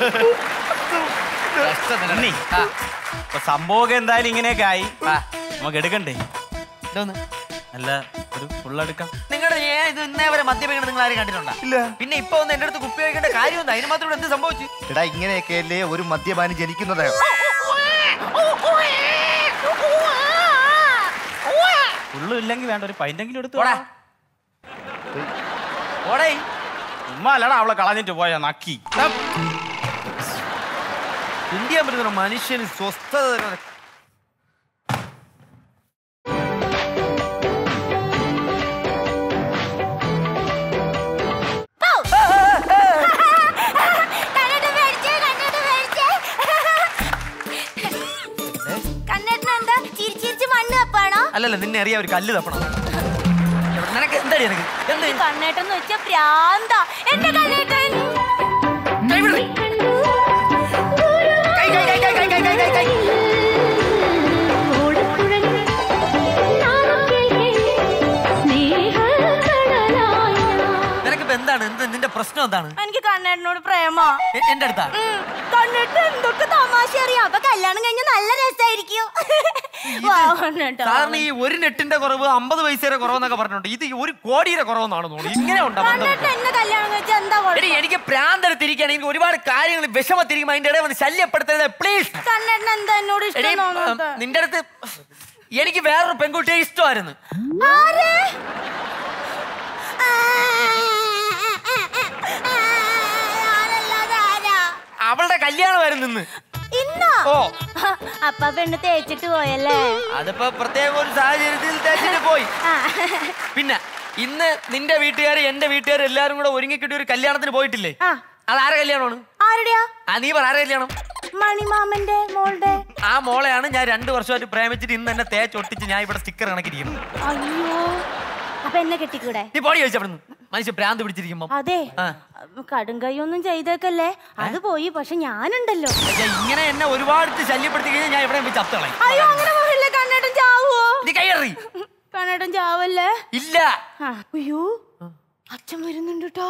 ഉണ്ണി, ഇപ്പൊ സംഭവം എന്തായാലും ഇങ്ങനെയൊക്കെ ആയി നമുക്ക് എടുക്കണ്ടേ അല്ല ഒരു ഫുള്ളെടുക്കാം നിങ്ങളുടെ ഞാൻ ഇത് ഇന്നേ വരെ മദ്യപിക്കണം നിങ്ങൾ ആരും കണ്ടിട്ടുണ്ടോ ഇല്ല പിന്നെ ഇപ്പൊ ഒന്ന് എന്റെ അടുത്ത് കുപ്പി വയ്ക്കേണ്ട കാര്യം എന്താ അതിന് മാത്രം ഇവിടെ എന്ത് സംഭവിച്ചു എടാ ഇങ്ങനെയൊക്കെയല്ലേ ഒരു മദ്യപാനി ജനിക്കുന്നത് ഫുള്ളും ഇല്ലെങ്കിൽ വേണ്ട ഒരു പൈന്റെങ്കിലും എടുത്തു പോടാ. ഓടേ ഉമ്മ അല്ലടാ അവളെ കളഞ്ഞിട്ട് പോയാ നക്കി എന്ത് ചെയ്യാൻ പറ്റുന്ന മനുഷ്യന് സ്വസ്ഥത തരുന്ന കണ്ണേട്ടൻ എന്താ ചിരിച്ചിരിച്ച് മണ്ണ് തപ്പാണോ അല്ലല്ല നിന്നെ അറിയാം ഒരു കല്ല് തപ്പണം നിനക്ക് എന്താടി നിനക്ക് എന്ത് കണ്ണേട്ടൻ എന്ന് വെച്ച പ്രാന്ത എന്റെ കണ്ണേട്ടൻ കൈ കൈ കൈ കൈ കൈ കൈ കൈ കൈ നിനക്കിപ്പോ എന്താണ് എന്ത് നിന്റെ പ്രശ്നം എന്താണ് എനിക്ക് കണ്ണേട്ടനോട് പ്രേമോ എ- എന്റെ അടുത്താ കണ്ണേട്ടൻ എന്തൊക്കെ തമാശ അറിയാം അപ്പൊ കല്യാണം കഴിഞ്ഞ നല്ല രസമായിരിക്കും വാ, കണ്ണേട്ടാ. സാറിന് ഈ ഒരു നെട്ടിന്റെ കുറവ് അമ്പത് പൈസയുടെ കുറവെന്നൊക്കെ പറഞ്ഞിട്ടുണ്ട് ഇത് ഈ ഒരു കോടിയുടെ കുറവെന്നാണ് തോന്നുന്നത് ഇങ്ങനെ ഉണ്ടോ കണ്ണേട്ടൻ എന്നെ കല്യാണം കഴിച്ച എന്താ എടി കുഴപ്പം? എനിക്ക് പ്രാന്തരത്തിരിക്കുകയാണ് എനിക്ക് ഒരുപാട് കാര്യങ്ങൾ വിഷമത്തിരിക്കും അതിന്റെ ഇടയിൽ വന്ന് ശല്യപ്പെടുത്തരുത് പ്ലീസ് കണ്ണേട്ടൻ എന്താ എന്നോട് എടി ഇഷ്ടം തോന്നുന്നത് നിന്റെ അടുത്ത് എനിക്ക് വേറൊരു പെൺകുട്ടിയെ ഇഷ്ടമായിരുന്നു ആര്? ഞാനല്ലാതെ ആരാ? അവളുടെ കല്യാണമായിരുന്നു ഇന്ന് ഇന്നോ ഓ അപ്പ പെണ്ണ് തേച്ചിട്ട് പോയല്ലേ അതിപ്പോ പ്രത്യേക ഒരു സാഹചര്യത്തിൽ തേച്ചിട്ട് പോയി പിന്നെ ഇന്ന് നിന്റെ വീട്ടുകാർ എന്റെ വീട്ടുകാർ എല്ലാരും കൂടെ ഒരുങ്ങിക്കിട്ടി ഒരു കല്യാണത്തിന് പോയിട്ടില്ലേ അത് ആരെ കല്യാണമാണ് ആരുടെയാ ആ നീ പറ ആരെ കല്യാണം മണിമാമന്റെ മോളുടെ ആ മോളെയാണ് ഞാൻ രണ്ടു വർഷമായിട്ട് പ്രേമിച്ചിട്ട് ഇന്ന് എന്നെ തേച്ചൊട്ടിച്ച് ഞാൻ ഇവിടെ സ്റ്റിക്കർ കണക്കിരിക്കുന്നു അയ്യോ അപ്പൊ എന്നെ കെട്ടിക്കൂടെ നീ പോടി ചോദിച്ചു അവിടുന്ന് മനുഷ്യ ഭ്രാന്ത് പിടിച്ചിരിക്കുമ്പോ അതെ ആ. കടും കൈയൊന്നും ചെയ്തേക്കല്ലേ അത് പോയി പക്ഷെ ഞാനുണ്ടല്ലോ പക്ഷേ ഇങ്ങനെ എന്നെ ഒരുപാട് ശല്യപ്പെടുത്തി കഴിഞ്ഞാൽ ഞാൻ ഇവിടെ വെച്ച് അത്തളയും അയ്യോ അങ്ങനെ പോയില്ലേ കണ്ണേട്ടൻ ചാവോ നീ കയ്യറി കണ്ണേട്ടൻ ചാവല്ലേ ഇല്ല ആ, അയ്യോ അച്ഛൻ വരുന്നുണ്ട് കേട്ടോ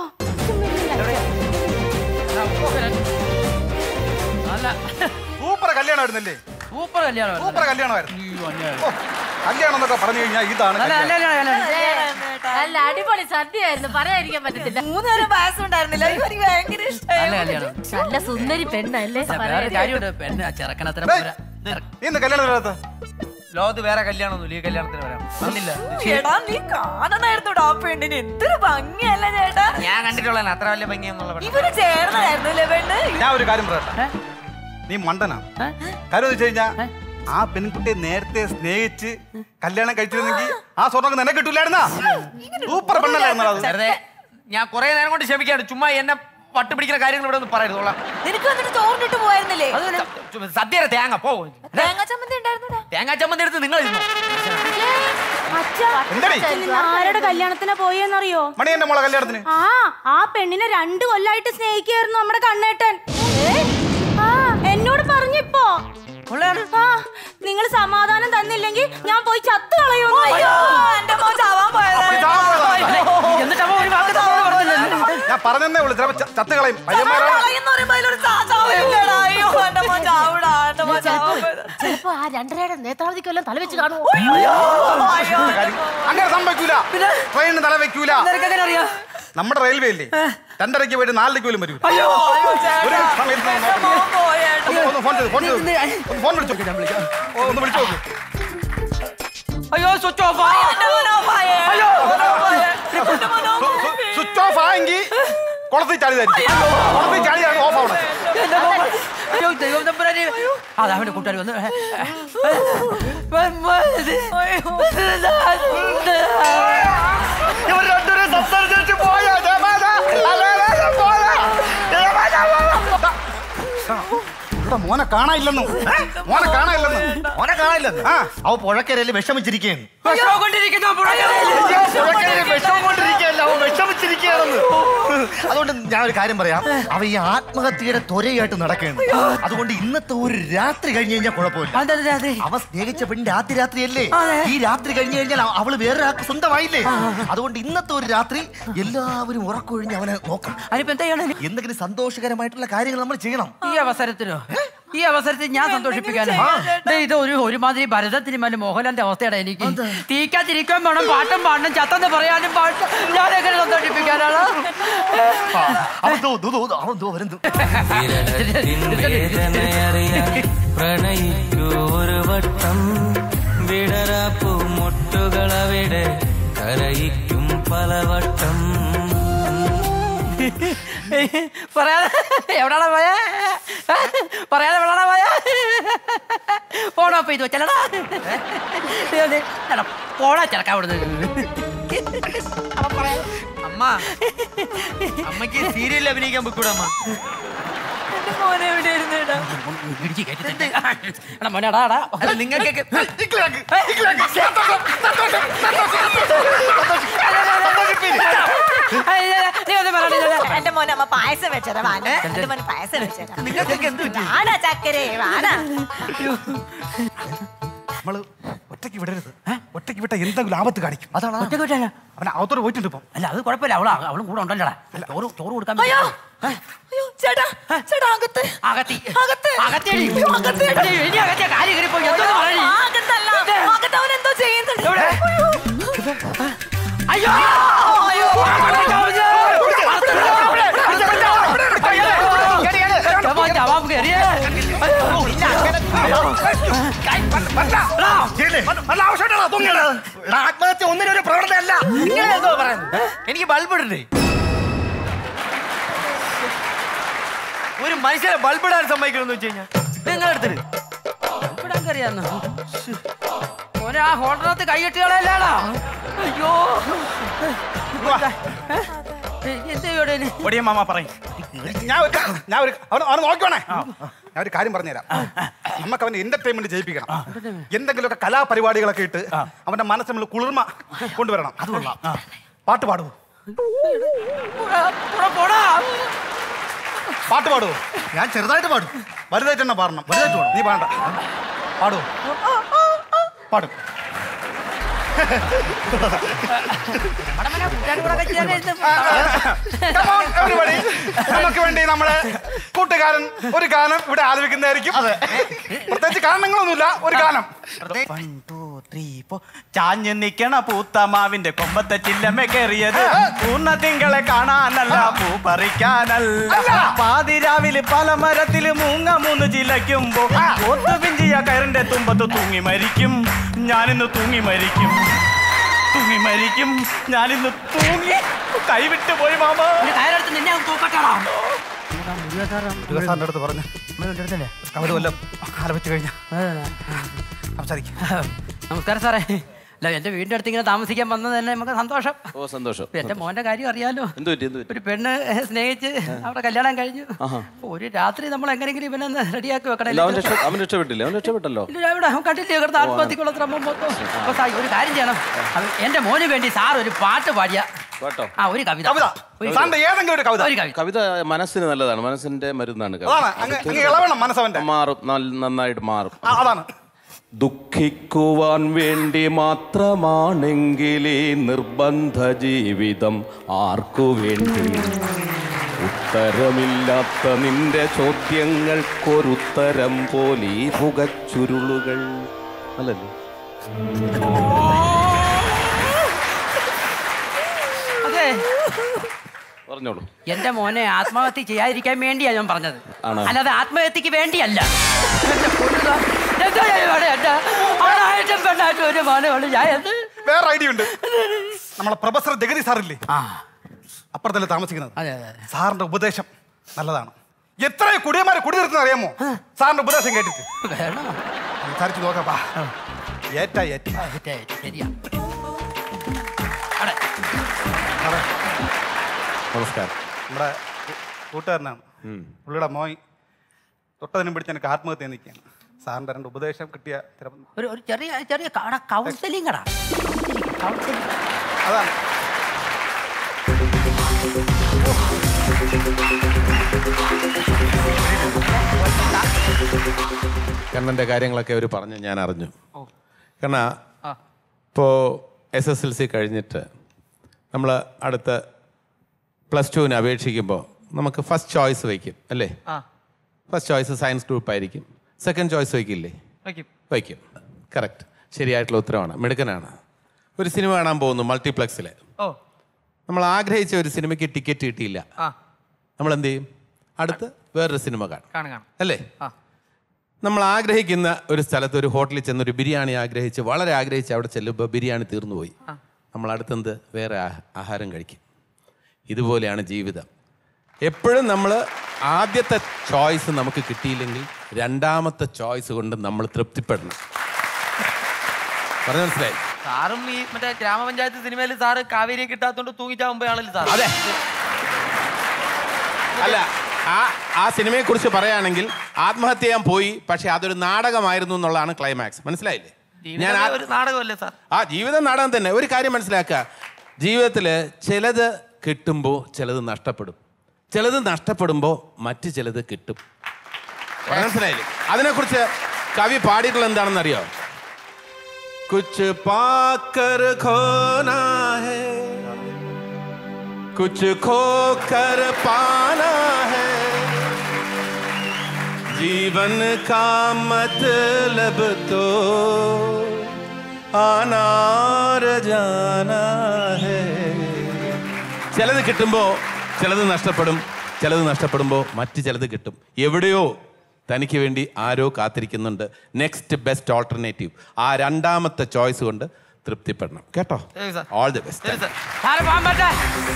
സൂപ്പർ കല്യാണമായിരുന്നല്ലേ സൂപ്പർ കല്യാണം സൂപ്പർ കല്യാണമായിരുന്നു ഓ, കല്യാണം എന്നൊക്കെ പറഞ്ഞു കഴിഞ്ഞാൽ ഇതാണ് കല്യാണം. നല്ല അടിപൊളി സദ്യയായിരുന്നു പറയാതിരിക്കാൻ പറ്റത്തില്ല മൂന്നുപേരും പായസം ഉണ്ടായിരുന്നില്ല എനിക്ക് ഭയങ്കര ഇഷ്ടമായി നല്ല സുന്ദരി പെണ്ണല്ലേ വേറെ കാര്യമുണ്ട് പെണ്ണ് ചെറുക്കനത്തിന് ഡേയ്, നീ ഇന്ന് കല്യാണം വരാത്ത ലോകത്ത് വേറെ കല്യാണമൊന്നുമില്ല ഈ കല്യാണത്തിന് വരാം വന്നില്ല എടാ നീ കാണണമായിരുന്നുടാ ആ പെണ്ണിന് എന്തൊരു ഭംഗിയല്ല ചേട്ടാ ഞാൻ കണ്ടിട്ടുള്ള അത്ര വലിയ ഭംഗിയൊന്നുള്ള പെണ്ണ്. ഇവര് ചേർന്നതായിരുന്നല്ലേ പെണ്ണ് ഞാൻ ഒരു കാര്യം പറയട്ടെ നീ മണ്ടനാ കാര്യം എന്ന് വെച്ച് കഴിഞ്ഞാ ആ പെൺകുട്ടിയെ നേരത്തെ സ്നേഹിച്ച് കല്യാണം കഴിച്ചിരുന്നെങ്കിൽ ആ സ്വർണ്ണം നിനക്ക് കിട്ടൂലായിരുന്നാ സൂപ്പർ പെണ്ണല്ലായിരുന്നോ അത് വെറുതെ ഞാൻ കുറെ നേരം കൊണ്ട് ക്ഷമിക്കാണ് ചുമ്മാ എന്നെ പട്ട് പിടിക്കുന്ന കാര്യങ്ങൾ ഇവിടെ ഒന്ന് പറയരുതോളാം നിനക്ക് വന്നിട്ട് തോന്നിട്ട് പോയിരുന്നില്ലേ സദ്യയുടെ തേങ്ങ പോ തേങ്ങ ചമ്മന്തി ഉണ്ടായിരുന്നൂടാ തേങ്ങാ ചമ്മന്തി എടുത്ത് നിങ്ങൾ ഇരുന്നോ എന്തടി? ആരുടെ കല്യാണത്തിന് പോയെന്നറിയോ മണി എന്റെ മോളെ കല്യാണത്തിന് ആ ആ പെണ്ണിനെ രണ്ടു കൊല്ലായിട്ട് സ്നേഹിക്കായിരുന്നു നമ്മുടെ കണ്ണേട്ടൻ ആ എന്നോട് പറഞ്ഞിപ്പോ ആ നിങ്ങൾ സമാധാനം തന്നില്ലെങ്കിൽ ഞാൻ പോയി ചത്തു കളയുന്നു എന്റെ മോൻ ചാവാൻ എന്നിട്ട് അവൻ ഒരു വാക്ക് തന്നോട് പറഞ്ഞില്ലല്ലോ. ഞാൻ പറഞ്ഞതേ ഉള്ളൂ ചിലപ്പോ ച- ചത്ത് കളയും പയ്യന്മാരാണ് ചിലപ്പോ ആ രണ്ടരയുടെ നേത്രാവതിക്ക് വല്ലതും തല വെച്ച് കാണുമോ അങ്ങനെ സംഭവിക്കൂല ട്രെയിനിന് തല വെക്കൂല നമ്മുടെ റെയിൽവേ ഇല്ലേ രണ്ടരയ്ക്ക് പോയിട്ട് നാലരയ്ക്ക് പോലും വരൂ ഒരു സമയത്ത് ഒന്ന് ഒന്ന് ഫോൺ ചെയ്ത് ഫോൺ ചെയ്ത് ഒന്ന് ഫോൺ വിളിച്ചു ഓ, ഒന്ന് വിളിച്ചു നോക്ക് അയ്യോ സ്വിച്ച് ഓഫ് അയ്യോ സ്വിച്ച് ഓഫ് ആയെങ്കിൽ കുളത്തിൽ ചാടിയതായിരിക്കും കുളത്തിൽ ചാടിയാണ് ഓഫ് ആവണം എന്റെ മോൻ. അയ്യോ ദൈവം തമ്പുരാനെ അതാ അവന്റെ കൂട്ടുകാർ വന്ന് ഇവർ രണ്ടുപേരും സംസാരിച്ചു പോയോ ജമാല? അലേ, പോയോ? ജമാല, ദാ, ഇവിടെ മോനെ കാണാനില്ലെന്നു മോനെ കാണാനില്ലെന്നു മോനെ കാണാനില്ലെന്ന് ആ അവ പുഴക്കരയിൽ വിഷമിച്ചിരിക്കുകയാണ് വിഷമം കൊണ്ടിരിക്കുന്ന പുഴക്കരയിൽ വിഷമം കൊണ്ടിരിക്കുകയല്ല അവൻ വിഷമിച്ചിരിക്കുകയാണെന്ന് അതുകൊണ്ട് ഞാൻ ഒരു കാര്യം പറയാം അവ ഈ ആത്മഹത്യയുടെ ത്വരയായിട്ട് നടക്കുകയാണ് അതുകൊണ്ട് ഇന്നത്തെ ഒരു രാത്രി കഴിഞ്ഞു കഴിഞ്ഞാൽ കുഴപ്പമില്ല അവ സ്നേഹിച്ച പെണ്ണിന്റെ ആദ്യ രാത്രിയല്ലേ ഈ രാത്രി കഴിഞ്ഞു കഴിഞ്ഞാൽ അവ- അവള് വേറൊരാൾക്ക് സ്വന്തമായില്ലേ അതുകൊണ്ട് ഇന്നത്തെ ഒരു രാത്രി എല്ലാവരും ഉറക്കൊഴിഞ്ഞ് അവനെ നോക്കണം എന്തെങ്കിലും സന്തോഷകരമായിട്ടുള്ള കാര്യങ്ങൾ നമ്മൾ ചെയ്യണം ഈ അവസരത്തിലോ ഈ അവസരത്തിൽ ഞാൻ സന്തോഷിപ്പിക്കാനോ ദേ, ഇത് ഒരു ഒരുമാതിരി ഭരതത്തിനുമാലും മോഹൻലാലിന്റെ അവസ്ഥയാണ് എനിക്ക് തീക്കാതിരിക്കാൻ വേണം പാട്ടും പാടണം ചത്തെന്ന് പറയാനും പാട്ട് ഞാൻ എങ്ങനെ സന്തോഷിപ്പിക്കാനാണ് അവൻ ദോ, ദോ, ദോ, ദോ, അവൻ ദോ വരുന്നു പ്രണയിക്കൂ ഒരു വട്ടം വിടരാപ്പു മുട്ടുകളവിടെ കരയിക്കും പലവട്ടം പറയാതെ എവിടാണ് പോയ പറയാതെ എവിടാണ് പോയ പോണോ അപ്പൊ ഇത് വെച്ചല്ലടാ എടാ, പോടാ ചെറുക്കാൻ അവിടുന്ന് അമ്മ അമ്മക്ക് സീരിയലിൽ അഭിനയിക്കാൻ പൊക്കൂടെ അമ്മ മോനെ എവിടെ ഇരുന്നേടാ ഇടിച്ച് കയറ്റി എടാ മോനെ എടാ എടാ അല്ല നിങ്ങൾക്കൊക്കെ നീ ഒന്ന് പറയണില്ല എന്റെ മോനെ അമ്മ പായസം വെച്ചതാ വാന എന്റെ മോനെ പായസം വെച്ചതാ നിങ്ങൾക്കൊക്കെ എന്ത് പറ്റി? വാടാ ചക്കരേ വാടാ നമ്മള് ഒറ്റയ്ക്ക് വിടരുത് ഒറ്റയ്ക്ക് വിട്ട എന്തെങ്കിലും ആപത്ത് കാണിക്കും അതാണ് ഒറ്റയ്ക്ക് വിട്ടാലോ? അവൻ അകത്തോട് പോയിട്ടുണ്ട് ഇപ്പം അല്ല അത് കുഴപ്പമില്ല അവള് അവളും കൂടെ ഉണ്ടല്ലോടാ ചോറ് ചോറ് കൊടുക്കാൻ അയ്യോ പറ്റില്ല. അയ്യോ ചേട്ടാ ചേട്ടാ അകത്ത് അകത്തി അകത്ത് അകത്തേടി അയ്യോ, അകത്തേടി. എടി, ഇനി അകത്തെ കാര്യം കയറി പോയി എന്തോന്ന് പറയണി അകത്തല്ല അകത്ത് അവൻ എന്തോ ചെയ്യുന്നുണ്ട് എവിടെ? അയ്യോ അയ്യോ ജവാൻ ജവാൻ കയറിയേ ആത്മഹത്യ ഒന്നിനൊരു പ്രവണതയല്ല ഇങ്ങനെ എന്തോ പറയുന്നത് എനിക്ക് ബൾബ് ഇടണ്ടേ ഒരു മനുഷ്യനെ ബൾബ് ഇടാൻ സമ്മതിക്കണമെന്ന് വെച്ച് കഴിഞ്ഞാൽ നിങ്ങൾ എടുത്തിട്ട് ഇടാൻ കറിയാന്ന് മോനെ ആ ഹോട്ടലിനകത്ത് കൈയിട്ടുകളല്ലാടാ അയ്യോ എന്താ ഇവിടെ ഇനി? ഒടിയ മാമ പറയും ഞാൻ ഒരു ഞാൻ ഒരു അവന് അവന് നോക്കണേ ഞാൻ ഒരു കാര്യം പറഞ്ഞുതരാം നമുക്ക് അവനെ എന്റർടൈൻമെന്റ് ചെയ്യിപ്പിക്കണം എന്തെങ്കിലുമൊക്കെ കലാപരിപാടികളൊക്കെ ഇട്ട് അവന്റെ മനസ്സ് നമ്മൾ കുളിർമ കൊണ്ടുവരണം അത് കൊള്ളാം പാട്ട് പാടുവോ പോടാ, പോടാ. പാട്ട് പാടുവോ ഞാൻ ചെറുതായിട്ട് പാടും വലുതായിട്ട് തന്നെ പാടണം വലുതായിട്ട് പാടും നീ പാടണ്ട പാടുവോ പാടും പടമനെ കൂട്ടുകാരുടെ കൂടെ കഴിച്ചാലേ ഇത് Come on, everybody. നമുക്ക് വേണ്ടി നമ്മളെ കൂട്ടുകാരൻ ഒരു ഗാനം ഇവിടെ ആലപിക്കുന്നതായിരിക്കും പ്രത്യേകിച്ച് കാരണങ്ങളൊന്നുമില്ല ഒരു ഗാനം വൺ ടു ത്രീ ഫോർ ചാഞ്ഞു നിക്കണ പൂത്തമാവിന്റെ കൊമ്പത്തെ ചില്ലമ്മ കയറിയത് പൂർണ്ണ തിങ്കളെ കാണാനല്ല പൂ പറിക്കാനല്ല പാതിരാവില് പല മരത്തില് മൂങ്ങ മൂന്ന് ചിലയ്ക്കുമ്പോ ഒത്തു പിഞ്ചിയ കയറിന്റെ തുമ്പത്ത് തൂങ്ങി മരിക്കും ഞാനിന്ന് തൂങ്ങി മരിക്കും തൂങ്ങി മരിക്കും ഞാനിന്ന് തൂങ്ങി കൈവിട്ട് പോയി മാമ കയറെടുത്ത് നിന്നെ അങ്ങ് തൂക്കട്ടാടാ സാറിന്റെ അടുത്ത് പറഞ്ഞു കവിത വല്ലതും ആലപിച്ചു കഴിഞ്ഞാൽ സംസാരിക്കും നമസ്കാരം സാറേ അല്ല എന്റെ വീടിന്റെ അടുത്ത് ഇങ്ങനെ താമസിക്കാൻ വന്നത് തന്നെ നമുക്ക് സന്തോഷം ഓ സന്തോഷം എന്റെ മോന്റെ കാര്യം അറിയാലോ എന്ത് പറ്റി എന്ത് പറ്റി ഒരു പെണ്ണ് സ്നേഹിച്ച് അവിടെ കല്യാണം കഴിഞ്ഞു ആഹാ. ഒരു രാത്രി നമ്മൾ എങ്ങനെയെങ്കിലും ഇവനൊന്ന് റെഡിയാക്കി വെക്കണം ഇല്ല, അവൻ രക്ഷ- അവൻ രക്ഷപ്പെട്ടില്ലേ അവൻ രക്ഷപ്പെട്ടല്ലോ ഇല്ല, ഇവിടെ അവൻ കണ്ടില്ലേ കിടന്ന് ആത്മഹത്യക്കുള്ള ശ്രമം മൊത്തം അപ്പൊ സാർ ഒരു കാര്യം ചെയ്യണം അത് എന്റെ മോന് വേണ്ടി സാർ ഒരു പാട്ട് പാടിയ കേട്ടോ ആ ഒരു കവിത കവിത ഒരു സാറിന്റെ ഏതെങ്കിലും ഒരു കവിത ഒരു കവിത കവിത മനസ്സിന് നല്ലതാണ് മനസ്സിന്റെ മരുന്നാണ് കവിത. അതാണ് അങ്ങ് അങ്ങ് ഇളവണം മനസ്സവന്റെ മാറും നല്ല- നന്നായിട്ട് മാറും ആ, അതാണ് ദുഃഖിക്കുവാൻ വേണ്ടി മാത്രമാണെങ്കിലേ നിർബന്ധ ജീവിതം ആർക്കു വേണ്ടി ഉത്തരമില്ലാത്ത നിന്റെ ചോദ്യങ്ങൾക്കൊരുത്തരം പോലെ പുകച്ചുരുളുകൾ അല്ലല്ലേ അതെ പറഞ്ഞോളൂ എന്റെ മോനെ ആത്മഹത്യ ചെയ്യാതിരിക്കാൻ വേണ്ടിയാ ഞാൻ പറഞ്ഞത് ആണോ? അല്ലാതെ ആത്മഹത്യക്ക് വേണ്ടിയല്ല എന്റെ പൊന്നുതാ, എന്താ ഞാൻ ഇവിടെ എന്റെ ആണായിട്ടും പെണ്ണായിട്ടും ഒരു മോനുണ്ട് ഞാൻ എന്ത് വേറെ ഐഡിയ ഉണ്ട് നമ്മളെ പ്രൊഫസർ ജഗതി സാറില്ലേ അപ്പുറത്തല്ലേ താമസിക്കുന്നത് അതെ അതെ സാറിന്റെ ഉപദേശം നല്ലതാണ് എത്ര കുടിയന്മാരെ കുടി നിർത്തുന്നത് അറിയാമോ സാറിന്റെ ഉപദേശം കേട്ടിട്ട് വേണോ സംസാരിച്ച് നോക്കാം പാ. ഏറ്റാ ഏറ്റാ ഏറ്റാ, ഏറ്റാ, ശരിയാ സാറേ, നമസ്കാരം നമ്മുടെ കൂ- കൂട്ടുകാരനാണ് പുള്ളിയുടെ മോയ് തൊട്ടതിനും പിടിച്ച് എനിക്ക് ആത്മഹത്യ നിൽക്കുകയാണ് സാറിന്റെ രണ്ട് ഉപദേശം കിട്ടിയ ചിലപ്പോൾ ഒരു ഒരു ചെറിയ ചെറിയ കൗൺസിലിംഗ് കടാ കൗൺസിലിംഗ് അതാണ് കണ്ണൻ്റെ കാര്യങ്ങളൊക്കെ അവർ പറഞ്ഞു ഞാൻ അറിഞ്ഞു കണ്ണ ഇപ്പോൾ എസ് എസ് എൽ സി കഴിഞ്ഞിട്ട് നമ്മൾ അടുത്ത പ്ലസ് ടുവിന് അപേക്ഷിക്കുമ്പോൾ നമുക്ക് ഫസ്റ്റ് ചോയ്സ് വയ്ക്കും അല്ലേ ആ ഫസ്റ്റ് ചോയ്സ് സയൻസ് ഗ്രൂപ്പ് ആയിരിക്കും സെക്കൻഡ് ചോയ്സ് വയ്ക്കില്ലേ വയ്ക്കും വയ്ക്കും കറക്റ്റ് ശരിയായിട്ടുള്ള ഉത്തരവാണ് മിടുക്കനാണ് ഒരു സിനിമ കാണാൻ പോകുന്നു മൾട്ടിപ്ലക്സിൽ ഓ നമ്മൾ ആഗ്രഹിച്ച ഒരു സിനിമയ്ക്ക് ടിക്കറ്റ് കിട്ടിയില്ല ആ നമ്മൾ എന്ത് ചെയ്യും അടുത്ത് വേറൊരു സിനിമ കാണും കാണും കാണും അല്ലേ ആ നമ്മൾ ആഗ്രഹിക്കുന്ന ഒരു സ്ഥലത്ത് ഒരു ഹോട്ടലിൽ ചെന്ന് ഒരു ബിരിയാണി ആഗ്രഹിച്ച് വളരെ ആഗ്രഹിച്ച് അവിടെ ചെല്ലുമ്പോൾ ബിരിയാണി തീർന്നു പോയി ആ. നമ്മൾ അടുത്തെന്ത് വേറെ ആ- ആഹാരം കഴിക്കും ഇതുപോലെയാണ് ജീവിതം എപ്പോഴും നമ്മൾ ആദ്യത്തെ ചോയ്സ് നമുക്ക് കിട്ടിയില്ലെങ്കിൽ രണ്ടാമത്തെ ചോയ്സ് കൊണ്ട് നമ്മൾ തൃപ്തിപ്പെടണം പറഞ്ഞു മനസ്സിലായി സാറും ഈ മറ്റേ ഗ്രാമപഞ്ചായത്ത് സിനിമയിൽ സാറ് കാവേരി കിട്ടാത്തോണ്ട് തൂങ്ങിച്ചാവുമ്പോഴാണല്ലോ സാർ അതെ അല്ല ആ ആ സിനിമയെ കുറിച്ച് പറയുകയാണെങ്കിൽ ആത്മഹത്യ ചെയ്യാൻ പോയി പക്ഷെ അതൊരു നാടകമായിരുന്നു എന്നുള്ളതാണ് ക്ലൈമാക്സ് മനസ്സിലായില്ലേ ഞാൻ ആ- ഒരു നാടകമല്ലേ സാർ ആ ജീവിതം നാടകം തന്നെ ഒരു കാര്യം മനസ്സിലാക്കുക ജീവിതത്തിൽ ചിലത് കിട്ടുമ്പോൾ ചിലത് നഷ്ടപ്പെടും ചിലത് നഷ്ടപ്പെടുമ്പോൾ മറ്റു ചിലത് കിട്ടും പറഞ്ഞത് മനസ്സിലായില്ലേ അതിനെക്കുറിച്ച് കവി പാടിയിട്ടുള്ളത് എന്താണെന്ന് അറിയോ കുച്ച് പാക്കർ ഖോനാ ഹേ कुछ खोकर पाना है जीवन का मतलब तो आना और जाना है ചിലത് കിട്ടുമ്പോൾ ചിലത് നഷ്ടപ്പെടും ചിലത് നഷ്ടപ്പെടുമ്പോൾ മറ്റ് ചിലത് കിട്ടും എവിടെയോ തനിക്ക് വേണ്ടി ആരോ കാത്തിരിക്കുന്നുണ്ട് നെക്സ്റ്റ് ബെസ്റ്റ് ഓൾട്ടർനേറ്റീവ് ആ രണ്ടാമത്തെ ചോയ്സ് കൊണ്ട് തൃപ്തിപ്പെടണം കേട്ടോ ശരി സാർ. ഓൾ ദി ബെസ്റ്റ് ശരി സാർ സാറ് പോകാൻ പറ്റേ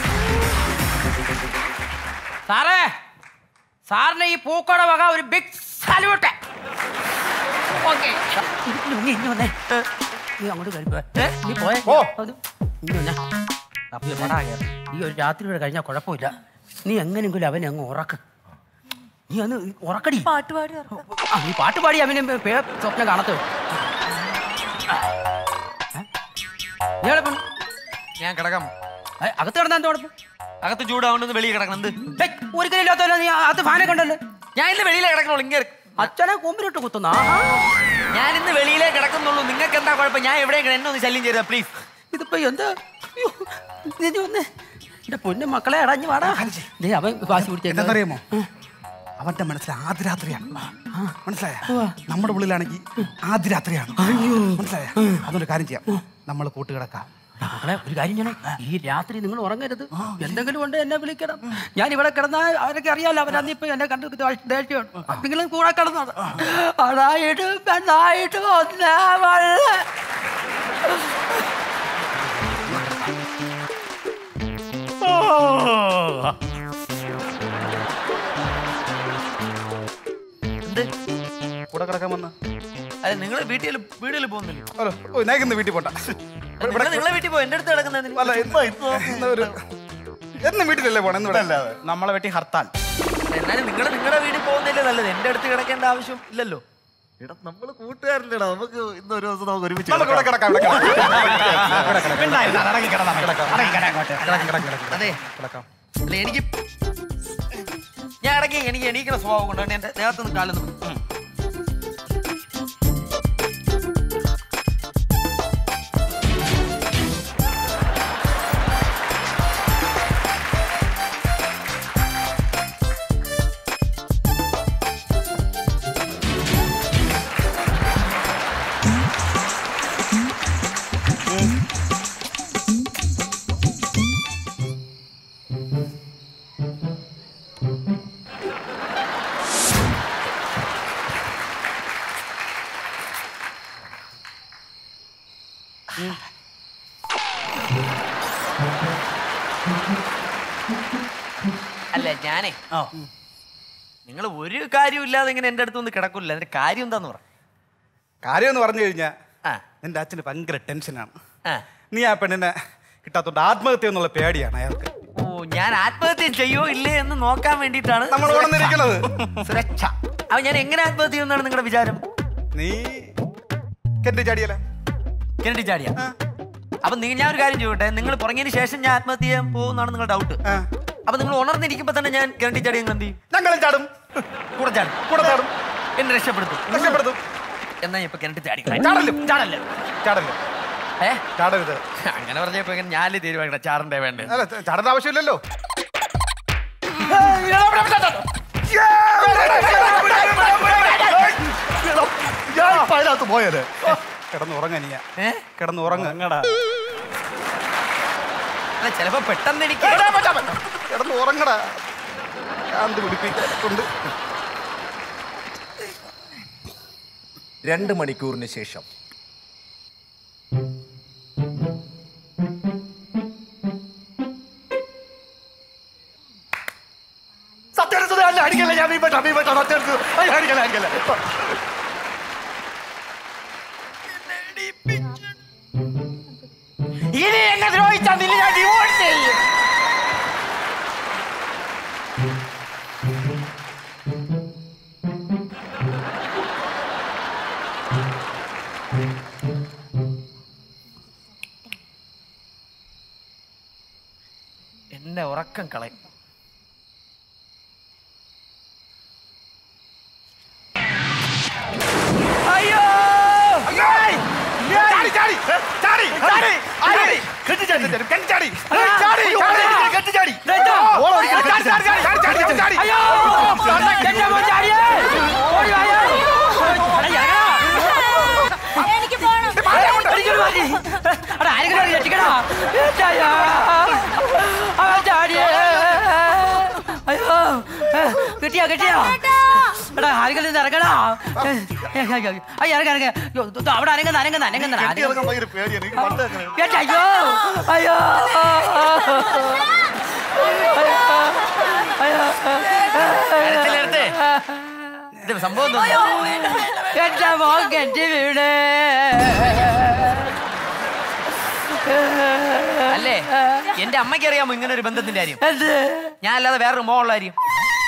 സാറേ സാറിന് ഈ പൂക്കോടെ വക ഒരു ബിഗ് സല്യൂട്ട് ഓക്കെ നീ ഇങ്ങ് വന്നേ നീ അങ്ങോട്ട് കയറിപ്പോ നീ പോയേ ഓ. അത് ഇങ്ങ് വന്നേ അപ്പൊ പടാ ഈ ഒരു രാത്രി കൂടെ കഴിഞ്ഞാൽ കുഴപ്പമില്ല നീ എങ്ങനെയെങ്കിലും അവനെ അങ്ങ് ഉറക്ക് നീ ഒന്ന് ഉറക്കടി പാട്ട് പാടി ആ, നീ പാട്ട് പാടി അവന് പേ സ്വപ്നം കാണത്തോ നീ എവിടെ പോണു? ഞാൻ കിടക്കാം ഏ, അകത്ത് കിടന്നാ എന്താ കുഴപ്പം അകത്ത് ചൂടാവുണ്ടെന്ന് വെളിയിൽ കിടക്കണം എന്ത് ഏയ്, ഒരു ഇല്ലാത്തല്ലോ നീ അകത്ത് ഫാനൊക്കെ ഉണ്ടല്ലോ ഞാൻ ഇന്ന് വെളിയിലേ കിടക്കണുള്ളൂ ഇങ്ങനെ അച്ഛനെ കൊമ്പിലിട്ട് കുത്തുന്ന ഞാൻ ഇന്ന് വെളിയിലേ കിടക്കുന്നുള്ളൂ നിങ്ങൾക്ക് എന്താ കുഴപ്പം ഞാൻ എവിടെയും എന്നെ ഒന്ന് ശല്യം ചെയ്താ പ്ലീസ് ഇതിപ്പോ എന്താ അയ്യോ, നീ ഇനി വന്നേ എന്റെ പൊന്നു മക്കളെ അടഞ്ഞു വാടാ ദേ, അവൻ വാശി പിടിച്ചേക്ക എന്താണെന്നറിയാമോ അവന്റെ മനസ്സിൽ ആദ്യരാത്രിയാണ് മനസ്സിലായ നമ്മുടെ ഉള്ളിലാണെങ്കിൽ ആദ്യരാത്രിയാണ് മനസ്സിലായ അതുകൊണ്ട് കാര്യം ചെയ്യാം നമ്മൾ കൂട്ടുകിടക്കാം മക്കളെ ഒരു കാര്യം ചെയ്യണം ഈ രാത്രി നിങ്ങൾ ഉറങ്ങരുത് എന്തെങ്കിലും ഉണ്ട് എന്നെ വിളിക്കണം ഞാൻ ഇവിടെ കിടന്നാൽ അവരൊക്കെ അറിയാലോ അവരന്ന് ഇപ്പൊ എന്നെ കണ്ടു ദേഷ്യമാണ് നിങ്ങൾ കൂടെ കിടന്നത് അതായിട്ട് പെണ്ണായിട്ട് ഒന്നേ വള്ള എന്ത് കൂടെ കിടക്കാൻ വന്ന അല്ല നിങ്ങൾ വീട്ടിൽ വീട്ടിൽ പോകുന്നില്ല ഓ ഞാൻ ഇന്ന് വീട്ടിൽ പോണ്ട നിങ്ങൾ നിങ്ങളെ വീട്ടിൽ പോ എന്റെ അടുത്ത് കിടക്കുന്നത് അല്ല ഇന്ന് ഒരു എന്ന് വീട്ടിലല്ലേ പോണേ ഇന്ന് ഇവിടെ അല്ലാതെ നമ്മളെ വെട്ടി ഹർത്താൽ എന്നാലും നിങ്ങൾ നിങ്ങളുടെ വീട്ടിൽ പോകുന്നില്ലേ നല്ലത് എന്റെ അടുത്ത് കിടക്കേണ്ട ആവശ്യം ഇല്ലല്ലോ എടാ നമ്മള് കൂട്ടുകാരില്ലടാ നമുക്ക് ഇന്ന് ഒരു ദിവസം നമുക്ക് ഒരുമിച്ച് നമുക്ക് ഇവിടെ കിടക്കാം ഇവിടെ കിടക്കാം മിണ്ടാതിരുന്നാ, അടങ്ങി കിടന്നാ മതി. അടങ്ങി കിടക്കാം അങ്ങോട്ട്. അതെ അല്ല എനിക്ക് ഞാൻ ഇടയ്ക്ക് എനിക്ക് എണീക്കുന്ന സ്വഭാവം കൊണ്ടാണ് എന്റെ ദേഹത്ത് നിന്ന് കാലം അല്ല ഞാനേ നിങ്ങൾ ഒരു കാര്യവും ഇല്ലാതെ ഇങ്ങനെ എന്റെ അടുത്ത് ഒന്ന് കിടക്കില്ല അതിന്റെ കാര്യം എന്താന്ന് പറ കാര്യം എന്ന് പറഞ്ഞു കഴിഞ്ഞാ എന്റെ അച്ഛന് ഭയങ്കര ടെൻഷനാണ് നീ ആ പെണ്ണിനെ കിട്ടാത്തോണ്ട് ആത്മഹത്യ എന്നുള്ള പേടിയാണ് അയാൾക്ക് ഓ ഞാൻ ആത്മഹത്യ ചെയ്യോ ഇല്ലേ എന്ന് നോക്കാൻ വേണ്ടിയിട്ടാണ് നമ്മൾ ഇവിടെ നിന്നിരിക്കണത്. സുരക്ഷ അപ്പൊ ഞാൻ എങ്ങനെ ആത്മഹത്യ ചെയ്യുമെന്നാണ് നിങ്ങളുടെ വിചാരം നീ കെട്ടി ചാടിയല്ല കിണറ്റി ചാടിയ അപ്പൊ നീ ഞാൻ ഒരു കാര്യം ചോദിക്കട്ടെ നിങ്ങൾ പുറങ്ങിയതിന് ശേഷം ഞാൻ ആത്മഹത്യ ചെയ്യാൻ പോകുന്നാണ് നിങ്ങളുടെ ഡൗട്ട് അപ്പൊ നിങ്ങൾ ഉണർന്നിരിക്കുമ്പോ തന്നെ ഞാൻ കിണറ്റി ചാടി നിങ്ങൾ എന്ത് ചെയ്യും ഞങ്ങളും ചാടും കൂടെ ചാടും കൂടെ ചാടും എന്നെ രക്ഷപ്പെടുത്തും രക്ഷപ്പെടുത്തും എന്നാ ഇപ്പൊ കിണറ്റി ചാടി ചാടല്ലോ ചാടല്ലേ ചാടല്ലോ ഏ ചാടരുത് അങ്ങനെ പറഞ്ഞപ്പോ ഇങ്ങനെ ഞാല് തീരുമാനിക്കട്ടെ ചാടണ്ടേ വേണ്ടേ അല്ല ചാടേണ്ട ആവശ്യമില്ലല്ലോ അതിനകത്ത് പോയത് കിടന്ന് ഉറങ്ങനിയ കിടന്ന് ഉറങ്ങടാ അല്ല ചിലപ്പോ പെട്ടെന്ന് എനിക്ക് കിടന്ന് ഉറങ്ങടാ ശാന്തി പിടിപ്പിക്കൊണ്ട് രണ്ട് മണിക്കൂറിന് ശേഷം സത്യാനന്ദ അല്ല അടിക്കല്ല ഞാൻ മീൻ പറ്റാ മീൻ പറ്റാ സത്യാനന്ദ അടിക്കല്ല അടിക്കല്ല ഇനി എന്നെ ദ്രോഹിച്ചാൽ നിന്നെ ഞാൻ ഡിവോഴ്സ് ചെയ്യും എന്നെ ഉറക്കം കളയും അയ്യോ ചാടി ചാടി ചാടി ചാടി ചാടി കെട്ടി ചാടി കെട്ടി ചാടി ചാടി കെട്ടി ചാടി ഓളോ ചാടി ചാടി ചാടി ചാടി ചാടി ചാടി അയ്യോ എന്റെ മോൻ ചാടിയേ ഓടി വായോ എനിക്ക് പോണം ഒരിക്കലും മതി അവിടെ ആരെങ്കിലും രക്ഷിക്കടാ ഏറ്റായാ. അവൻ ചാടിയേ അയ്യോ കിട്ടിയോ കിട്ടിയോ എടാ ആരെങ്കിലും നിന്ന് ഇറങ്ങടാ അയ്യോ ഇറങ്ങ ഇറങ്ങ അയ്യോ, ദോ, അവിടെ അനങ്ങുന്ന അനങ്ങുന്ന അനങ്ങുന്ന കെട്ടി ഇറങ്ങാൻ ഭയങ്കര പേടിയാണ് എനിക്ക് പണ്ട് അങ്ങനെ ഏട്ടാ, അയ്യോ അയ്യോ കരച്ചിലെടുത്ത്. ഇത് സംഭവം എന്റെ മോൻ കെട്ടി വീട് അല്ലേ എന്റെ അമ്മയ്ക്ക് അറിയാമോ ഇങ്ങനെ ഒരു ബന്ധത്തിന്റെ കാര്യം ഞാൻ അല്ലാതെ വേറൊരു മോ ഉള്ള കാര്യം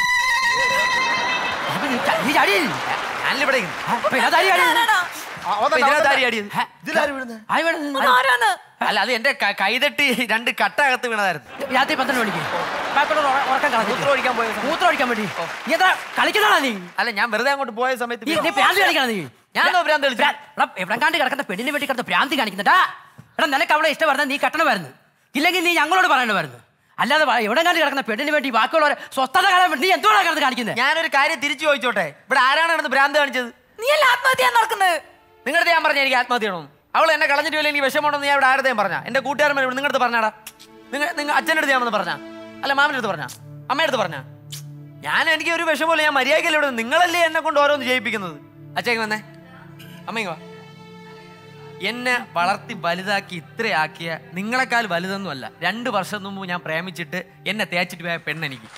അപ്പൊ നീ ച- നീ ചാടി ഞാനിവിടെ ഇരിക്കുന്നു. അപ്പൊ ഇതിനകത്ത് ആര് ചാടിയത്? അപ്പൊ ഇതിനകത്ത് ആര് ചാടിയത്? ആര് വീണത്? അല്ല അത് എന്റെ ക- കൈതട്ടി രണ്ട് കട്ടകത്ത് വീണതായിരുന്നു രാത്രി പന്ത്രണ്ട് മണിക്ക് ഉറക്കം മൂത്രം ഒഴിക്കാൻ പോയ മൂത്രം ഒഴിക്കാൻ വേണ്ടി നീ എത്ര കളിക്കുന്നതാണോ നീ അല്ല ഞാൻ വെറുതെ അങ്ങോട്ട് പോയ സമയത്ത് നീ ഭ്രാന്തി കളിക്കണം നീ ഞാൻ ഭ്രാന്ത് കളിച്ചു എവിടെ കാണ്ട് കിടക്കുന്ന പെണ്ണിനെ വേണ്ടി കിടന്ന് ഭ്രാന്തി കാണിക്കുന്നട്ടാ എടാ നിനക്ക് അവളെ ഇഷ്ടപ്പെടുന്ന നീ കെട്ടണമായിരുന്നു ഇല്ലെങ്കിൽ നീ ഞങ്ങളോട് പറയണമായിരുന്നു അല്ലാതെ വ- എവിടെ കാണ്ട് കിടക്കുന്ന പെണ്ണിന് വേണ്ടി ബാക്കിയുള്ളവരെ സ്വസ്ഥത കാണാൻ വേണ്ടി നീ എന്തുകൊണ്ടാണ് കിടന്ന് കാണിക്കുന്നത് ഞാനൊരു കാര്യം തിരിച്ചു ചോദിച്ചോട്ടെ ഇവിടെ ആരാണ് കിടന്ന് ഭ്രാന്ത് കാണിച്ചത് നീ അല്ല ആത്മഹത്യ നടക്കുന്നത് നിങ്ങളുടെ ഞാൻ പറഞ്ഞ എനിക്ക് ആത്മഹത്യ ചെയ്യണമെന്ന് അവൾ എന്നെ കളഞ്ഞിട്ട് വല്ല എനിക്ക് വിഷമമുണ്ടെന്ന് ഞാൻ ഇവിടെ ആരുടെയും പറഞ്ഞ എന്റെ കൂട്ടുകാരന്മാർ ഇവിടെ നിങ്ങളുടെ പറഞ്ഞാടാ നിങ്ങൾ നിങ്ങൾ അച്ഛൻ്റെ അടുത്ത് ഞാൻ വന്ന് പറഞ്ഞ അല്ല മാമൻ്റെ അടുത്ത് പറഞ്ഞ അമ്മയുടെ അടുത്ത് പറഞ്ഞ ഞാൻ എനിക്ക് ഒരു വിഷമമില്ല ഞാൻ മര്യാദയ്ക്കല്ലേ ഇവിടെ നിങ്ങളല്ലേ എന്നെ കൊണ്ട് ഓരോന്ന് ചെയ്യിപ്പിക്കുന്നത് അച്ഛക്ക് വന്നേ അമ്മയ്ക്ക് വാ എന്നെ വളർത്തി വലുതാക്കി ഇത്രയാക്കിയ നിങ്ങളെക്കാൾ വലുതൊന്നുമല്ല രണ്ട് വർഷം മുമ്പ് ഞാൻ പ്രേമിച്ചിട്ട് എന്നെ തേച്ചിട്ട് പോയ പെണ്ണെനിക്ക്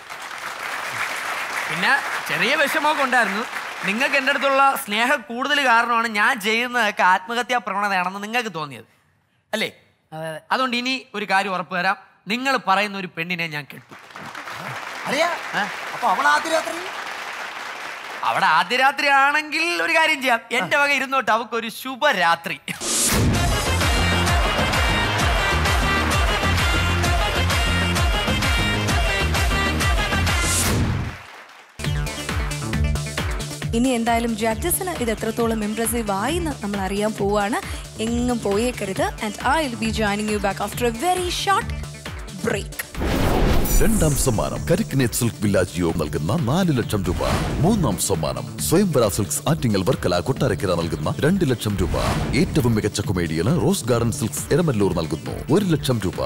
പിന്നെ ചെറിയ വിഷമമൊക്കെ ഉണ്ടായിരുന്നു നിങ്ങൾക്ക് എൻ്റെ അടുത്തുള്ള സ്നേഹം കൂടുതൽ കാരണമാണ് ഞാൻ ചെയ്യുന്നതൊക്കെ ആത്മഹത്യാ പ്രവണതയാണെന്ന് നിങ്ങൾക്ക് തോന്നിയത് അല്ലേ അതുകൊണ്ട് ഇനി ഒരു കാര്യം ഉറപ്പ് തരാം നിങ്ങൾ പറയുന്ന ഒരു പെണ്ണിനെ ഞാൻ കെട്ടു അറിയാ അപ്പൊ അവൾ ആദ്യ രാത്രി അവിടെ ആദ്യ രാത്രി ആണെങ്കിൽ ഒരു കാര്യം ചെയ്യാം എന്റെ വക ഇരുന്നോട്ട് അവക്ക് ഒരു ശുഭരാത്രി ഇനി എന്തായാലും ജഡ്ജസിന് ഇത് എത്രത്തോളം ഇംപ്രസീവ് ആയി എന്ന് നമ്മൾ അറിയാൻ പോവാണ് എങ്ങും പോയേക്കരുത് and I will be joining you back after a very short break രണ്ടാം സമ്മാനം കരിക്കിനേറ്റ് സിൽക്ക് വില്ലാജിയോ നൽകുന്ന നാല് ലക്ഷം രൂപ മൂന്നാം സമ്മാനം സ്വയംവര സിൽക്സ് ആറ്റിങ്ങൽ വർക്കല കൊട്ടാരക്കര നൽകുന്ന രണ്ട് ലക്ഷം രൂപ ഏറ്റവും മികച്ച കൊമേഡിയന് റോസ് ഗാർഡൻ സിൽക്സ് എരമല്ലൂർ നൽകുന്നു ഒരു ലക്ഷം രൂപ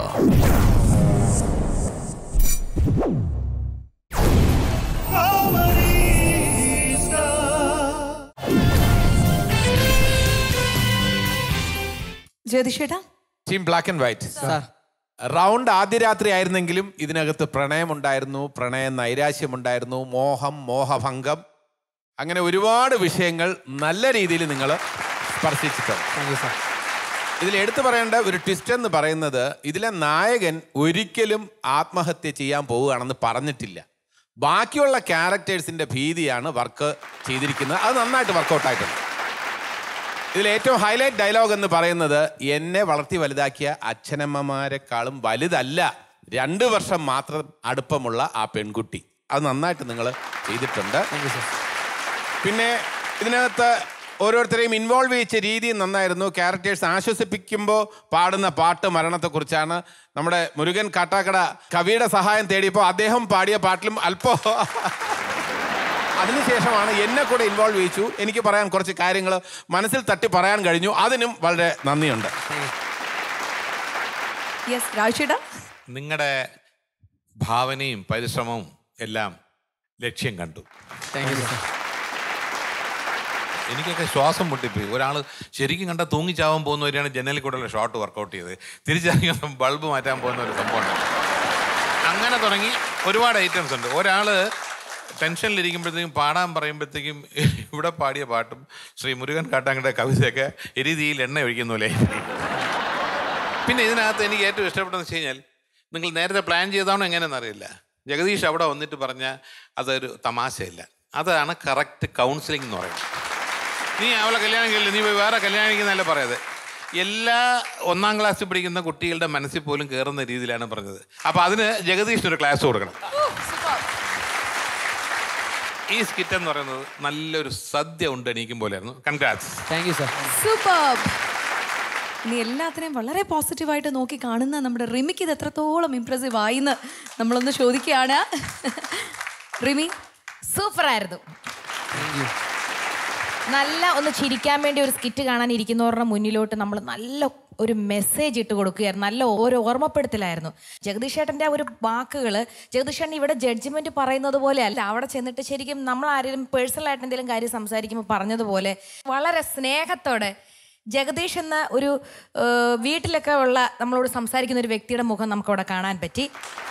ജ്യോതിഷേട്ടാ team black and white round ആദ്യ രാത്രി ആയിരുന്നെങ്കിലും ഇതിനകത്ത് പ്രണയമുണ്ടായിരുന്നു പ്രണയ നൈരാശ്യമുണ്ടായിരുന്നു മോഹം മോഹഭംഗം അങ്ങനെ ഒരുപാട് വിഷയങ്ങൾ നല്ല രീതിയിൽ നിങ്ങൾ സ്പർശിച്ചിട്ടുണ്ട് ഇതിൽ എടുത്തു പറയേണ്ട ഒരു ട്വിസ്റ്റ് എന്ന് പറയുന്നത് ഇതിലെ നായകൻ ഒരിക്കലും ആത്മഹത്യ ചെയ്യാൻ പോവുകയാണെന്ന് പറഞ്ഞിട്ടില്ല ബാക്കിയുള്ള ക്യാരക്ടേഴ്സിന്റെ ഭീതിയാണ് വർക്ക് ചെയ്തിരിക്കുന്നത് അത് നന്നായിട്ട് വർക്കൗട്ട് ആയിട്ടുണ്ട് ഇതിൽ ഏറ്റവും ഹൈലൈറ്റ് ഡയലോഗ് എന്ന് പറയുന്നത് എന്നെ വളർത്തി വലുതാക്കിയ അച്ഛനമ്മമാരെക്കാളും വലുതല്ല രണ്ട് വർഷം മാത്രം അടുപ്പമുള്ള ആ പെൺകുട്ടി അത് നന്നായിട്ട് നിങ്ങൾ ചെയ്തിട്ടുണ്ട് പിന്നെ ഇതിനകത്ത് ഓരോരുത്തരെയും ഇൻവോൾവ് ചെയ്യിച്ച രീതി നന്നായിരുന്നു ക്യാരക്ടേഴ്സ് ആശ്വസിപ്പിക്കുമ്പോൾ പാടുന്ന പാട്ട് മരണത്തെക്കുറിച്ചാണ് നമ്മുടെ മുരുകൻ കാട്ടാക്കട കവിയുടെ സഹായം തേടിയപ്പോൾ അദ്ദേഹം പാടിയ പാട്ടിലും അല്പം അതിനുശേഷമാണ് എന്നെ കൂടെ ഇൻവോൾവ് ചെയ്യിച്ചു എനിക്ക് പറയാൻ കുറച്ച് കാര്യങ്ങൾ മനസ്സിൽ തട്ടി പറയാൻ കഴിഞ്ഞു അതിനും വളരെ നന്ദിയുണ്ട് യെസ് രാജേട്ടാ നിങ്ങളുടെ ഭാവനയും പരിശ്രമവും എല്ലാം ലക്ഷ്യം കണ്ടു എനിക്കൊക്കെ ശ്വാസം മുട്ടിപ്പോയി ഒരാൾ ശരിക്കും കണ്ട തൂങ്ങിച്ചാവാൻ പോകുന്നവരെയാണ് ജനലിൽ കൂടെയുള്ള ഷോട്ട് വർക്കൗട്ട് ചെയ്ത് തിരിച്ചറിഞ്ഞ ബൾബ് മാറ്റാൻ പോകുന്ന ഒരു സംഭവം അങ്ങനെ തുടങ്ങി ഒരുപാട് ഐറ്റംസ് ഉണ്ട് ഒരാൾ ടെൻഷനിലിരിക്കുമ്പോഴത്തേക്കും പാടാൻ പറയുമ്പോഴത്തേക്കും ഇവിടെ പാടിയ പാട്ടും ശ്രീ മുരുകൻ കാട്ടാങ്കയുടെ കവിതയൊക്കെ എരിതിയിൽ എണ്ണ ഒഴിക്കുന്ന പോലെ പിന്നെ ഇതിനകത്ത് എനിക്ക് ഏറ്റവും ഇഷ്ടപ്പെട്ടതെന്ന് വെച്ച് കഴിഞ്ഞാൽ നിങ്ങൾ നേരത്തെ പ്ലാൻ ചെയ്താണോ എങ്ങനെയെന്ന് അറിയില്ല ജഗദീഷ് അവിടെ വന്നിട്ട് പറഞ്ഞ അതൊരു തമാശയില്ല അതാണ് കറക്റ്റ് കൗൺസിലിംഗ് എന്ന് പറയുന്നത് നീ അവളെ കല്യാണം കഴിയില്ല നീ പോയി വേറെ കല്യാണം കഴിക്കുന്നതല്ല പറയാതെ എല്ലാ ഒന്നാം ക്ലാസ്സിൽ പഠിക്കുന്ന കുട്ടികളുടെ മനസ്സിൽ പോലും കയറുന്ന രീതിയിലാണ് പറഞ്ഞത് അപ്പൊ അതിന് ജഗദീഷിന് ഒരു ക്ലാസ് കൊടുക്കണം ഈ സ്കിറ്റ് എന്ന് പറയുന്നത് നല്ലൊരു സദ്യ ഉണ്ട് എണീക്കും പോലെയായിരുന്നു congrats thank you sir super ഇനി എല്ലാത്തിനെയും വളരെ പോസിറ്റീവായിട്ട് നോക്കി കാണുന്ന നമ്മുടെ റിമിക്ക് ഇത് എത്രത്തോളം ഇംപ്രസീവ് ആയിന്ന് നമ്മളൊന്ന് ചോദിക്കുകയാണ് റിമി സൂപ്പർ ആയിരുന്നു നല്ല ഒന്ന് ചിരിക്കാൻ വേണ്ടി ഒരു സ്കിറ്റ് കാണാൻ ഇരിക്കുന്നവരുടെ മുന്നിലോട്ട് നമ്മൾ നല്ല ഒരു മെസ്സേജ് ഇട്ട് കൊടുക്കുകയായിരുന്നു നല്ല ഓരോ ഓർമ്മപ്പെടുത്തലായിരുന്നു ജഗദീഷ് ചേട്ടൻ്റെ ആ ഒരു വാക്കുകൾ ജഗദീഷ് ചേട്ടൻ ഇവിടെ ജഡ്ജ്മെന്റ് പറയുന്നത് പോലെ അല്ല അവിടെ ചെന്നിട്ട് ശരിക്കും നമ്മൾ ആരെങ്കിലും പേഴ്സണലായിട്ട് എന്തെങ്കിലും കാര്യം സംസാരിക്കുമ്പോൾ പറഞ്ഞതുപോലെ വളരെ സ്നേഹത്തോടെ ജഗദീഷ് എന്ന ഒരു ഏഹ്, വീട്ടിലൊക്കെ ഉള്ള നമ്മളോട് സംസാരിക്കുന്ന ഒരു വ്യക്തിയുടെ മുഖം നമുക്കവിടെ കാണാൻ പറ്റി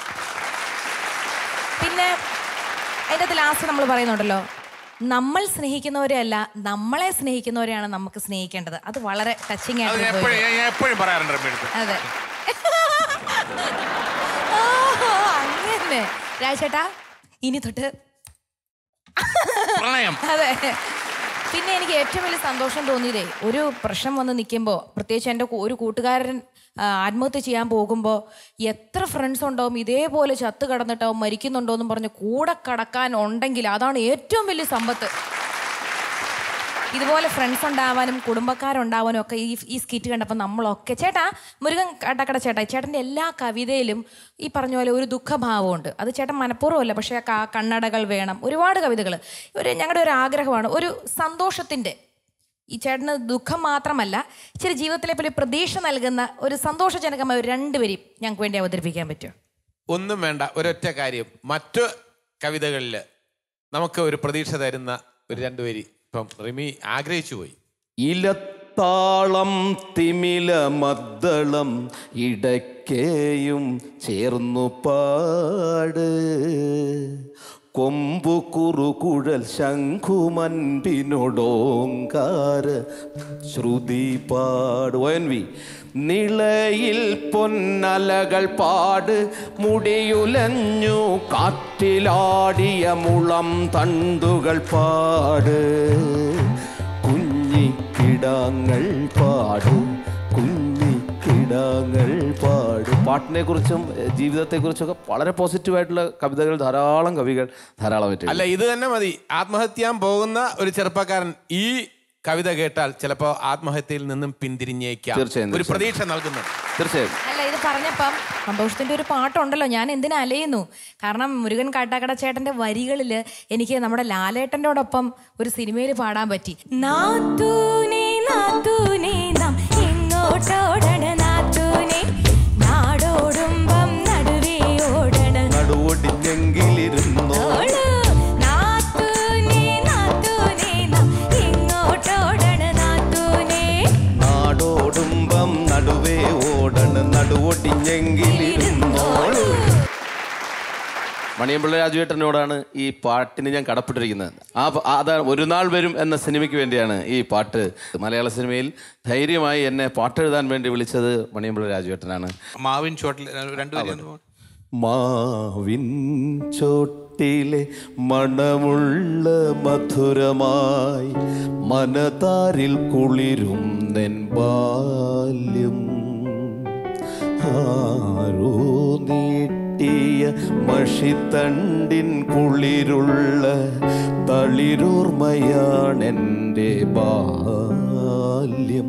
പിന്നെ അതിൻ്റെ അകത്ത് ലാസ്റ്റ് നമ്മൾ പറയുന്നുണ്ടല്ലോ നമ്മൾ സ്നേഹിക്കുന്നവരെ അല്ല നമ്മളെ സ്നേഹിക്കുന്നവരെയാണ് നമുക്ക് സ്നേഹിക്കേണ്ടത് അത് വളരെ ടച്ചിങ് അത് ആയിട്ട് ഞാൻ എപ്പോഴും ഞാൻ എപ്പോഴും പറയാറുണ്ട് റമ്മിയെടുത്ത് അതെ ഓ, അങ്ങനെ രാജേട്ടാ ഇനി തൊട്ട് പ്രണയം അതെ പിന്നെ എനിക്ക് ഏറ്റവും വലിയ സന്തോഷം തോന്നിയതേ ഒരു പ്രശ്നം വന്ന് നിൽക്കുമ്പോൾ പ്രത്യേകിച്ച് എൻ്റെ കൂ- ഒരു കൂട്ടുകാരൻ ആ, ആത്മഹത്യ ചെയ്യാൻ പോകുമ്പോൾ എത്ര ഫ്രണ്ട്സ് ഉണ്ടാവും ഇതേപോലെ ചത്ത് കടന്നിട്ടാവും മരിക്കുന്നുണ്ടോ എന്നും പറഞ്ഞ് കൂടെ കടക്കാൻ ഉണ്ടെങ്കിൽ അതാണ് ഏറ്റവും വലിയ സമ്പത്ത് ഇതുപോലെ ഫ്രണ്ട്സ് ഉണ്ടാവാനും കുടുംബക്കാരുണ്ടാവാനും ഒക്കെ ഈ ഈ സ്കിറ്റ് കണ്ടപ്പോൾ നമ്മളൊക്കെ ചേട്ടാ മുരുകൻ കടക്കട ചേട്ടാ ചേട്ടൻ്റെ എല്ലാ കവിതയിലും ഈ പറഞ്ഞ പോലെ ഒരു ദുഃഖഭാവമുണ്ട് അത് ചേട്ടൻ മനഃപൂർവ്വമല്ല പക്ഷേ ആ ക- കണ്ണടകൾ വേണം ഒരുപാട് കവിതകൾ ഒരു ഞങ്ങളുടെ ഒരു ആഗ്രഹമാണ് ഒരു സന്തോഷത്തിൻ്റെ ഈ ചേട്ടന് ദുഃഖം മാത്രമല്ല ഇച്ചിരി ജീവിതത്തിലെ പോലെ പ്രതീക്ഷ നൽകുന്ന ഒരു സന്തോഷജനകമായ ഒരു രണ്ടുപേരും ഞങ്ങൾക്ക് വേണ്ടി അവതരിപ്പിക്കാൻ പറ്റുമോ ഒന്നും വേണ്ട ഒരൊറ്റ കാര്യം മറ്റു കവിതകളിൽ നമുക്ക് ഒരു പ്രതീക്ഷ തരുന്ന ഒരു രണ്ടുപേരി ഇപ്പം റിമി ആഗ്രഹിച്ചു പോയി ഇല താളം തിമില മദ്ദളം ഇടയ്ക്കേയും ചേർന്നു പാട് കൊമ്പു കുറുകുഴൽ ശംഖുമൻപിനോടോങ്കാര ശ്രുതി പാട് ഒ എൻ വി നിളയിൽ പൊന്നലകൾ പാട് മുടിയുലഞ്ഞു കാറ്റിലാടിയ മുളം തണ്ടുകൾ പാട് കുഞ്ഞിക്കിടാങ്ങൾ പാട് കുഞ്ഞിക്കിടാങ്ങൾ പാട് പാട്ടിനെ കുറിച്ചും ജീവിതത്തെ കുറിച്ചൊക്കെ വളരെ പോസിറ്റീവായിട്ടുള്ള കവിതകൾ ധാരാളം കവികൾ ധാരാളം അല്ല ഇത് തന്നെ മതി ആത്മഹത്യാൻ പോകുന്ന ഒരു ചെറുപ്പക്കാരൻ ഈ കവിത കേട്ടാൽ ചിലപ്പോ ആത്മഹത്യയിൽ നിന്നും പിന്തിരിഞ്ഞേക്കാം തീർച്ചയായും, ഒരു തീർച്ചയായും. പ്രതീക്ഷ നൽകുന്നു തീർച്ചയായും അല്ല ഇത് പറഞ്ഞപ്പം സന്തോഷത്തിന്റെ ഒരു പാട്ടുണ്ടല്ലോ ഞാൻ എന്തിനാ അലയുന്നു കാരണം മുരുകൻ കാട്ടാക്കട ചേട്ടന്റെ വരികളിൽ എനിക്ക് നമ്മുടെ ലാലേട്ടൻ്റെയോടൊപ്പം ഒരു സിനിമയിൽ പാടാൻ പറ്റി നാത്തൂനെ നാത്തൂനെ നാം എങ്ങോട്ടോടണ നാത്തൂനെ നാടോടുമ്പം നടുവേ ഓടണ നടുവൊടിഞ്ഞെങ്കിലിരുന്നോ ഓള്. നാത്തൂനെ നാത്തൂനെ നാം എങ്ങോട്ടോടണ നാത്തൂനെ നാടോടുമ്പം നടുവേ ഓടണ് നടുവൊടിഞ്ഞെങ്കിലിരുന്നോളൂ മണിയമ്പിള്ള രാജുവേട്ടനോടാണ് ഈ പാട്ടിന് ഞാൻ കടപ്പെട്ടിരിക്കുന്നത് ആ പ- അതാണ് ഒരു നാൾ വരും എന്ന സിനിമയ്ക്ക് വേണ്ടിയാണ് ഈ പാട്ട് മലയാള സിനിമയിൽ ധൈര്യമായി എന്നെ പാട്ടെഴുതാൻ വേണ്ടി വിളിച്ചത് മണിയമ്പിള്ള രാജുവേട്ടനാണ് മാവിൻ ചോട്ടിൽ രണ്ടുപേരും മാവിൻ ചോട്ടിലെ മണമുള്ള മധുരമായി മനതാരിൽ കുളിരും നെൻ ബാല്യം ആരോ നീട്ടിയ മഷിത്തണ്ടിൻ കുളിരുള്ള തളിരൂർമയാണെൻ്റെ ബാല്യം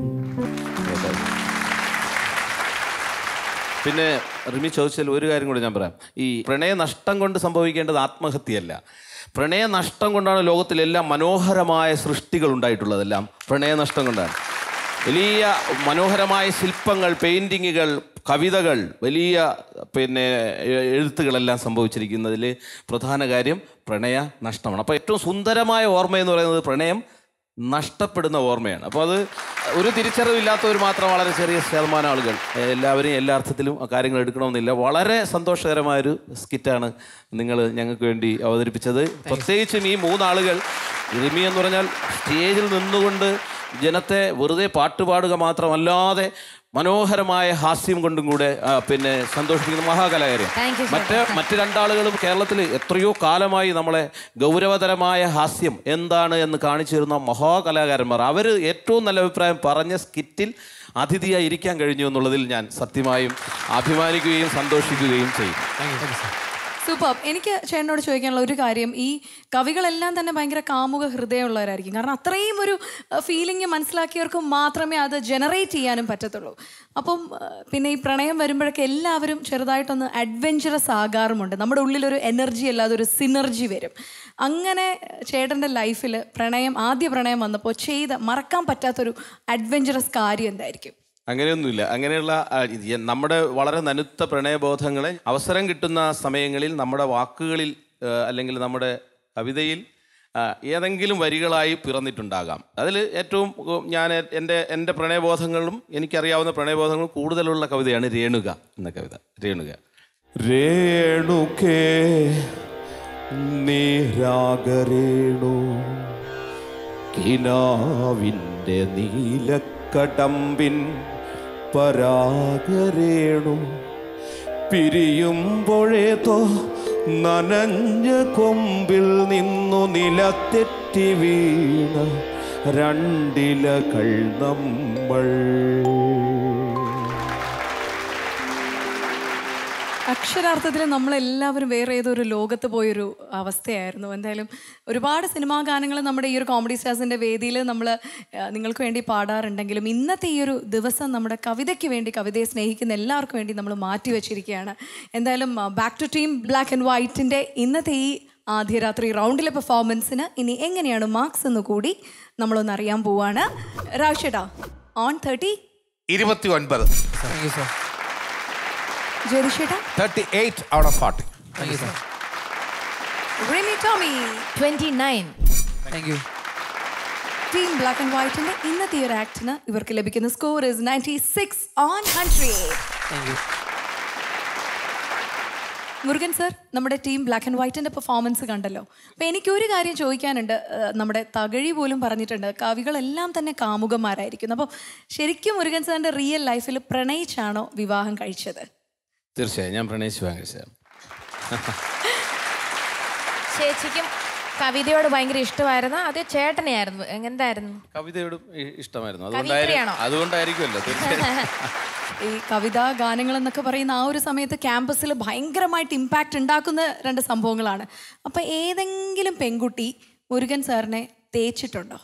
പിന്നെ റിമി ചോദിച്ചാൽ ഒരു കാര്യം കൂടി ഞാൻ പറയാം ഈ പ്രണയ നഷ്ടം കൊണ്ട് സംഭവിക്കേണ്ടത് ആത്മഹത്യയല്ല പ്രണയ നഷ്ടം കൊണ്ടാണ് ലോകത്തിലെല്ലാം മനോഹരമായ സൃഷ്ടികൾ ഉണ്ടായിട്ടുള്ളതെല്ലാം പ്രണയ നഷ്ടം കൊണ്ടാണ് വലിയ മനോഹരമായ ശില്പങ്ങൾ പെയിൻറ്റിങ്ങുകൾ കവിതകൾ വലിയ പിന്നെ എ- എഴുത്തുകളെല്ലാം സംഭവിച്ചിരിക്കുന്നതിൽ പ്രധാന കാര്യം പ്രണയ നഷ്ടമാണ് അപ്പോൾ ഏറ്റവും സുന്ദരമായ ഓർമ്മ എന്ന് പറയുന്നത് പ്രണയം നഷ്ടപ്പെടുന്ന ഓർമ്മയാണ് അപ്പോൾ അത് ഒരു തിരിച്ചറിവില്ലാത്തവർ മാത്രം വളരെ ചെറിയ ശതമാനം ആളുകൾ ഏഹ് എല്ലാവരെയും എല്ലാ അർത്ഥത്തിലും ആ കാര്യങ്ങൾ എടുക്കണമെന്നില്ല വളരെ സന്തോഷകരമായൊരു സ്കിറ്റാണ് നിങ്ങൾ ഞങ്ങൾക്ക് വേണ്ടി അവതരിപ്പിച്ചത് പ്രത്യേകിച്ചും ഈ മൂന്നാളുകൾ റിമി എന്ന് പറഞ്ഞാൽ സ്റ്റേജിൽ നിന്നുകൊണ്ട് ജനത്തെ വെറുതെ പാട്ടുപാടുക മാത്രമല്ലാതെ മനോഹരമായ ഹാസ്യം കൊണ്ടും കൂടെ ആ, പിന്നെ സന്തോഷിപ്പിക്കുന്ന മഹാകലാകാര്യം Thank you, sir. മറ്റ് മറ്റ് രണ്ടാളുകളും കേരളത്തിൽ എത്രയോ കാലമായി നമ്മളെ ഗൗരവതരമായ ഹാസ്യം എന്താണ് എന്ന് കാണിച്ചു തരുന്ന മഹാകലാകാരന്മാർ അവർ ഏറ്റവും നല്ല അഭിപ്രായം പറഞ്ഞ സ്കിറ്റിൽ അതിഥിയായി ഇരിക്കാൻ കഴിഞ്ഞു എന്നുള്ളതിൽ ഞാൻ സത്യമായും അഭിമാനിക്കുകയും സന്തോഷിക്കുകയും ചെയ്യും സൂപ്പർ എനിക്ക് ചേട്ടനോട് ചോദിക്കാനുള്ള ഒരു കാര്യം ഈ കവികളെല്ലാം തന്നെ ഭയങ്കര കാമുക ഹൃദയമുള്ളവരായിരിക്കും കാരണം അത്രയും ഒരു ഫീലിംഗ് മനസ്സിലാക്കിയവർക്ക് മാത്രമേ അത് ജനറേറ്റ് ചെയ്യാനും പറ്റത്തുള്ളൂ അപ്പം ആ, പിന്നെ ഈ പ്രണയം വരുമ്പോഴൊക്കെ എല്ലാവരും ചെറുതായിട്ടൊന്ന് അഡ്വഞ്ചറസ് ആകാറുമുണ്ട് നമ്മുടെ ഉള്ളിലൊരു എനർജി അല്ലാതെ ഒരു സിനർജി വരും അങ്ങനെ ചേട്ടൻ്റെ ലൈഫിൽ പ്രണയം ആദ്യ പ്രണയം വന്നപ്പോൾ ചെയ്ത മറക്കാൻ പറ്റാത്തൊരു അഡ്വഞ്ചറസ് കാര്യം എന്തായിരിക്കും അങ്ങനെയൊന്നുമില്ല അങ്ങനെയുള്ള ആ, ഇത് ഈ നമ്മുടെ വളരെ നനുത്ത പ്രണയബോധങ്ങളെ അവസരം കിട്ടുന്ന സമയങ്ങളിൽ നമ്മുടെ വാക്കുകളിൽ ആ, അല്ലെങ്കിൽ നമ്മുടെ കവിതയിൽ ആ, ഏതെങ്കിലും വരികളായി പിറന്നിട്ടുണ്ടാകാം അതിൽ ഏറ്റവും ഉം, ഞാൻ എൻ്റെ എൻ്റെ പ്രണയബോധങ്ങളും എനിക്കറിയാവുന്ന പ്രണയബോധങ്ങളും കൂടുതലുള്ള കവിതയാണ് രേണുക എന്ന കവിത രേണുക രേണുകേ നീരാഗരേണു കിനാവിൻ്റെ നീലക്കടമ്പിൻ പരാഗരേണു പിരിയുമ്പോഴേതോ നനഞ്ഞ കൊമ്പിൽ നിന്നു നിലത്തെറ്റി വീണ രണ്ടിലകൾ നമ്മൾ അക്ഷരാർത്ഥത്തിൽ നമ്മളെല്ലാവരും വേറെ ഏതൊരു ലോകത്ത് പോയൊരു അവസ്ഥയായിരുന്നു എന്തായാലും ഒരുപാട് സിനിമാ ഗാനങ്ങൾ നമ്മുടെ ഈ ഒരു കോമഡി സ്റ്റാർസിൻ്റെ വേദിയിൽ നമ്മൾ നിങ്ങൾക്ക് വേണ്ടി പാടാറുണ്ടെങ്കിലും ഇന്നത്തെ ഈ ഒരു ദിവസം നമ്മുടെ കവിതയ്ക്ക് വേണ്ടി കവിതയെ സ്നേഹിക്കുന്ന എല്ലാവർക്കും വേണ്ടി നമ്മൾ മാറ്റി വെച്ചിരിക്കുകയാണ് എന്തായാലും back to team black and വൈറ്റിൻ്റെ ഇന്നത്തെ ഈ ആദ്യരാത്രി റൗണ്ടിലെ പെർഫോമൻസിന് ഇനി എങ്ങനെയാണ് മാർക്സ് എന്ന് കൂടി നമ്മളൊന്ന് അറിയാൻ പോവാണ് രാജേട്ടാ ഓൺ തേർട്ടി ഇരുപത്തി ഒൻപത് ജ്യോതിഷേട്ടാ thirty eight out of forty Rimi Tomy twenty nine thank you team black and വൈറ്റിന്റെ ഇന്നത്തെ ഈ ഒരു ആക്ടിന് ഇവർക്ക് ലഭിക്കുന്ന score is ninety six on hundred Murugan sir നമ്മുടെ ടീം ബ്ലാക്ക് ആൻഡ് വൈറ്റിന്റെ പെർഫോമൻസ് കണ്ടല്ലോ അപ്പൊ എനിക്കൊരു കാര്യം ചോദിക്കാനുണ്ട് ഏഹ് നമ്മുടെ തകഴി പോലും പറഞ്ഞിട്ടുണ്ട് കവികളെല്ലാം തന്നെ കാമുകന്മാരായിരിക്കുന്നു അപ്പോൾ ശരിക്കും മുരുകൻ സാറിന്റെ റിയൽ ലൈഫിൽ പ്രണയിച്ചാണോ വിവാഹം കഴിച്ചത് തീർച്ചയായും ഞാൻ പ്രണയിച്ചു വാങ്ങിച്ചതാണ് ചേച്ചിക്കും കവിതയോട് ഭയങ്കര ഇഷ്ടമായിരുന്നു അത് ചേട്ടനെയായിരുന്നു എന്തായിരുന്നു കവിതയോട് ഇ- ഇഷ്ടമായിരുന്നു കവിയത്രിയാണോ? അതുകൊണ്ടായിരിക്കും അതുകൊണ്ടായിരിക്കുമല്ലോ തീർച്ചയായും ഈ കവിതാ ഗാനങ്ങൾ എന്നൊക്കെ പറയുന്ന ആ ഒരു സമയത്ത് ക്യാമ്പസിൽ ഭയങ്കരമായിട്ട് ഇമ്പാക്റ്റ് ഉണ്ടാക്കുന്ന രണ്ട് സംഭവങ്ങളാണ് അപ്പൊ ഏതെങ്കിലും പെൺകുട്ടി മുരുകൻ സാറിനെ തേച്ചിട്ടുണ്ടോ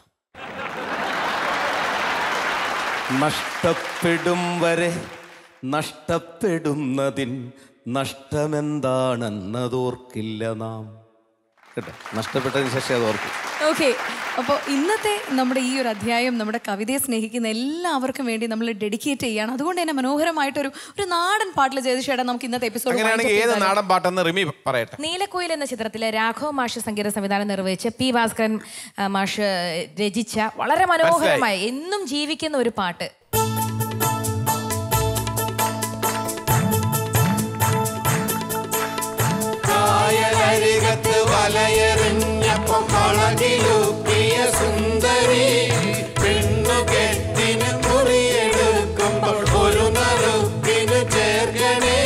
നഷ്ടപ്പെടും വരെ നഷ്ടപ്പെടുന്നതിൻ നഷ്ടമെന്താണെന്നതോർക്കില്ല നാം കേട്ടോ നഷ്ടപ്പെട്ടതിന് ശേഷം അത് ഓർക്കും ഓക്കെ അപ്പോൾ ഇന്നത്തെ നമ്മുടെ ഈ ഒരു അധ്യായം നമ്മുടെ കവിതയെ സ്നേഹിക്കുന്ന എല്ലാവർക്കും വേണ്ടി നമ്മൾ ഡെഡിക്കേറ്റ് ചെയ്യാണ് അതുകൊണ്ട് തന്നെ മനോഹരമായിട്ടൊരു ഒരു നാടൻ പാട്ടിൽ ചെയ്തിട്ട് നമുക്ക് ഇന്നത്തെ എപ്പിസോഡ് അങ്ങനെയാണെങ്കിൽ ഏത് നാടൻ പാട്ടെന്ന് റിമി പറയട്ടെ നീലക്കുയിൽ എന്ന ചിത്രത്തിലെ രാഘവ മാഷ് സംഗീത സംവിധാനം നിർവഹിച്ച് പി ഭാസ്കരൻ ആ, മാഷ് രചിച്ച വളരെ മനോഹരമായ എന്നും ജീവിക്കുന്ന ഒരു പാട്ട് കായലരികത്ത് വലയെറിഞ്ഞപ്പം വളകിലൂക്കിയ സുന്ദരി പെണ്ണു കെട്ടിന് കുറിയെടുക്കുമ്പോൾ ഒരു നറുക്കിന് ചേർക്കണേ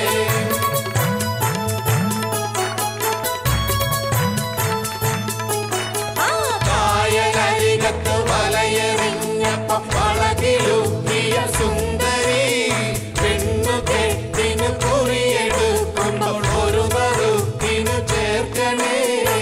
കായലരികത്ത് വലയെറിഞ്ഞപ്പം വളകിലൂക്കിയ സുന്ദരി പെണ്ണു കെട്ടിന് കുറിയെടുക്കുമ്പോൾ ഒരു നറുക്കിന് ചേർക്കണേ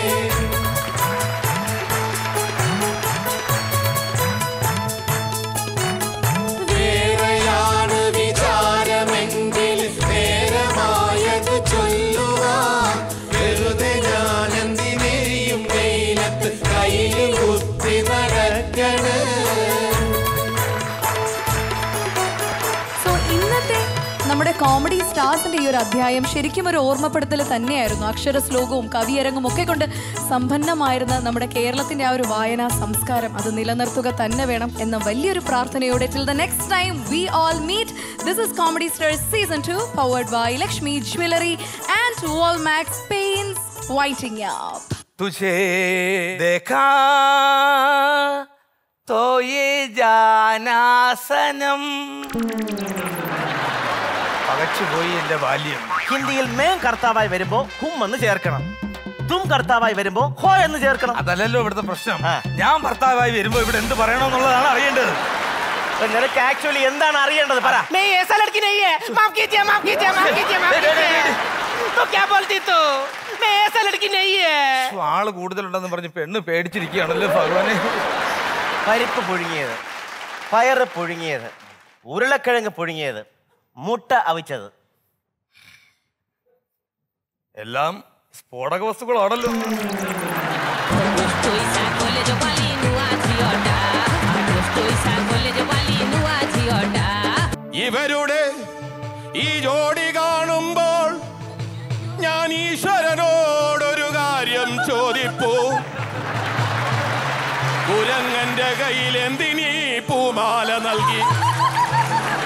വേറെയാണ് വിചാരമെങ്കിൽ നേരമായത് ചൊല്ലുക വെറുതെ ഞാൻ എന്തിനേയും വെയിലത്ത് കയ്യിൽ കുത്തി നടക്കണേ സോ ഇന്നത്തെ നമ്മുടെ കോമഡി സ്റ്റാർസിന്റെ ഈ ഒരു അധ്യായം ശരിക്കും ഒരു ഓർമ്മപ്പെടുത്തൽ തന്നെയായിരുന്നു അക്ഷര ശ്ലോകവും കവിയരങ്ങും ഒക്കെ കൊണ്ട് സമ്പന്നമായിരുന്ന നമ്മുടെ കേരളത്തിന്റെ ആ ഒരു വായനാ സംസ്കാരം അത് നിലനിർത്തുക തന്നെ വേണം എന്ന വലിയൊരു പ്രാർത്ഥനയോടെ till the next time we all meet this is comedy stars season two powered by Lakshmi jewellery and wall max paints waiting up तुझे देखा तो ये जाना सनम പകച്ചുപോയി എന്റെ ബാല്യം ഹിന്ദിയിൽ മേം കർത്താവായി വരുമ്പോ ഹും എന്ന് ചേർക്കണം തും കർത്താവായി വരുമ്പോ ഹോ എന്ന് ചേർക്കണം അതല്ലല്ലോ ഇവിടുത്തെ പ്രശ്നം ഞാൻ ഭർത്താവായി വരുമ്പോ ഇവിടെ എന്ത് പറയണമെന്നുള്ളതാണ് അറിയേണ്ടത് അപ്പൊ നിനക്ക് ആക്ച്വലി എന്താണ് അറിയേണ്ടത് പറ मैं ये ऐसा लड़की नहीं है माफ कीजिए माफ कीजिए माफ कीजिए माफ कीजिए तो क्या बोलती तू मैं ऐसा लड़की नहीं है ശ്ശോ, ആള് കൂടുതലുണ്ടെന്ന് പറഞ്ഞ് പെണ്ണ് പേടിച്ചിരിക്കുകയാണല്ലോ ഭഗവാനെ പരിപ്പ് പുഴുങ്ങിയത് പയറ് പുഴുങ്ങിയത് ഉരുളക്കിഴങ്ങ് പുഴുങ്ങിയത് മുട്ട അവിച്ചത് എല്ലാം സ്ഫോടക വസ്തുക്കളാണല്ലോ ഇവരുടെ ഈ ജോഡി കാണുമ്പോൾ ഞാൻ ഈശ്വരനോടൊരു കാര്യം ചോദിപ്പൂ കുരങ്ങന്റെ കയ്യിൽ എന്തിനീ പൂമാല നൽകി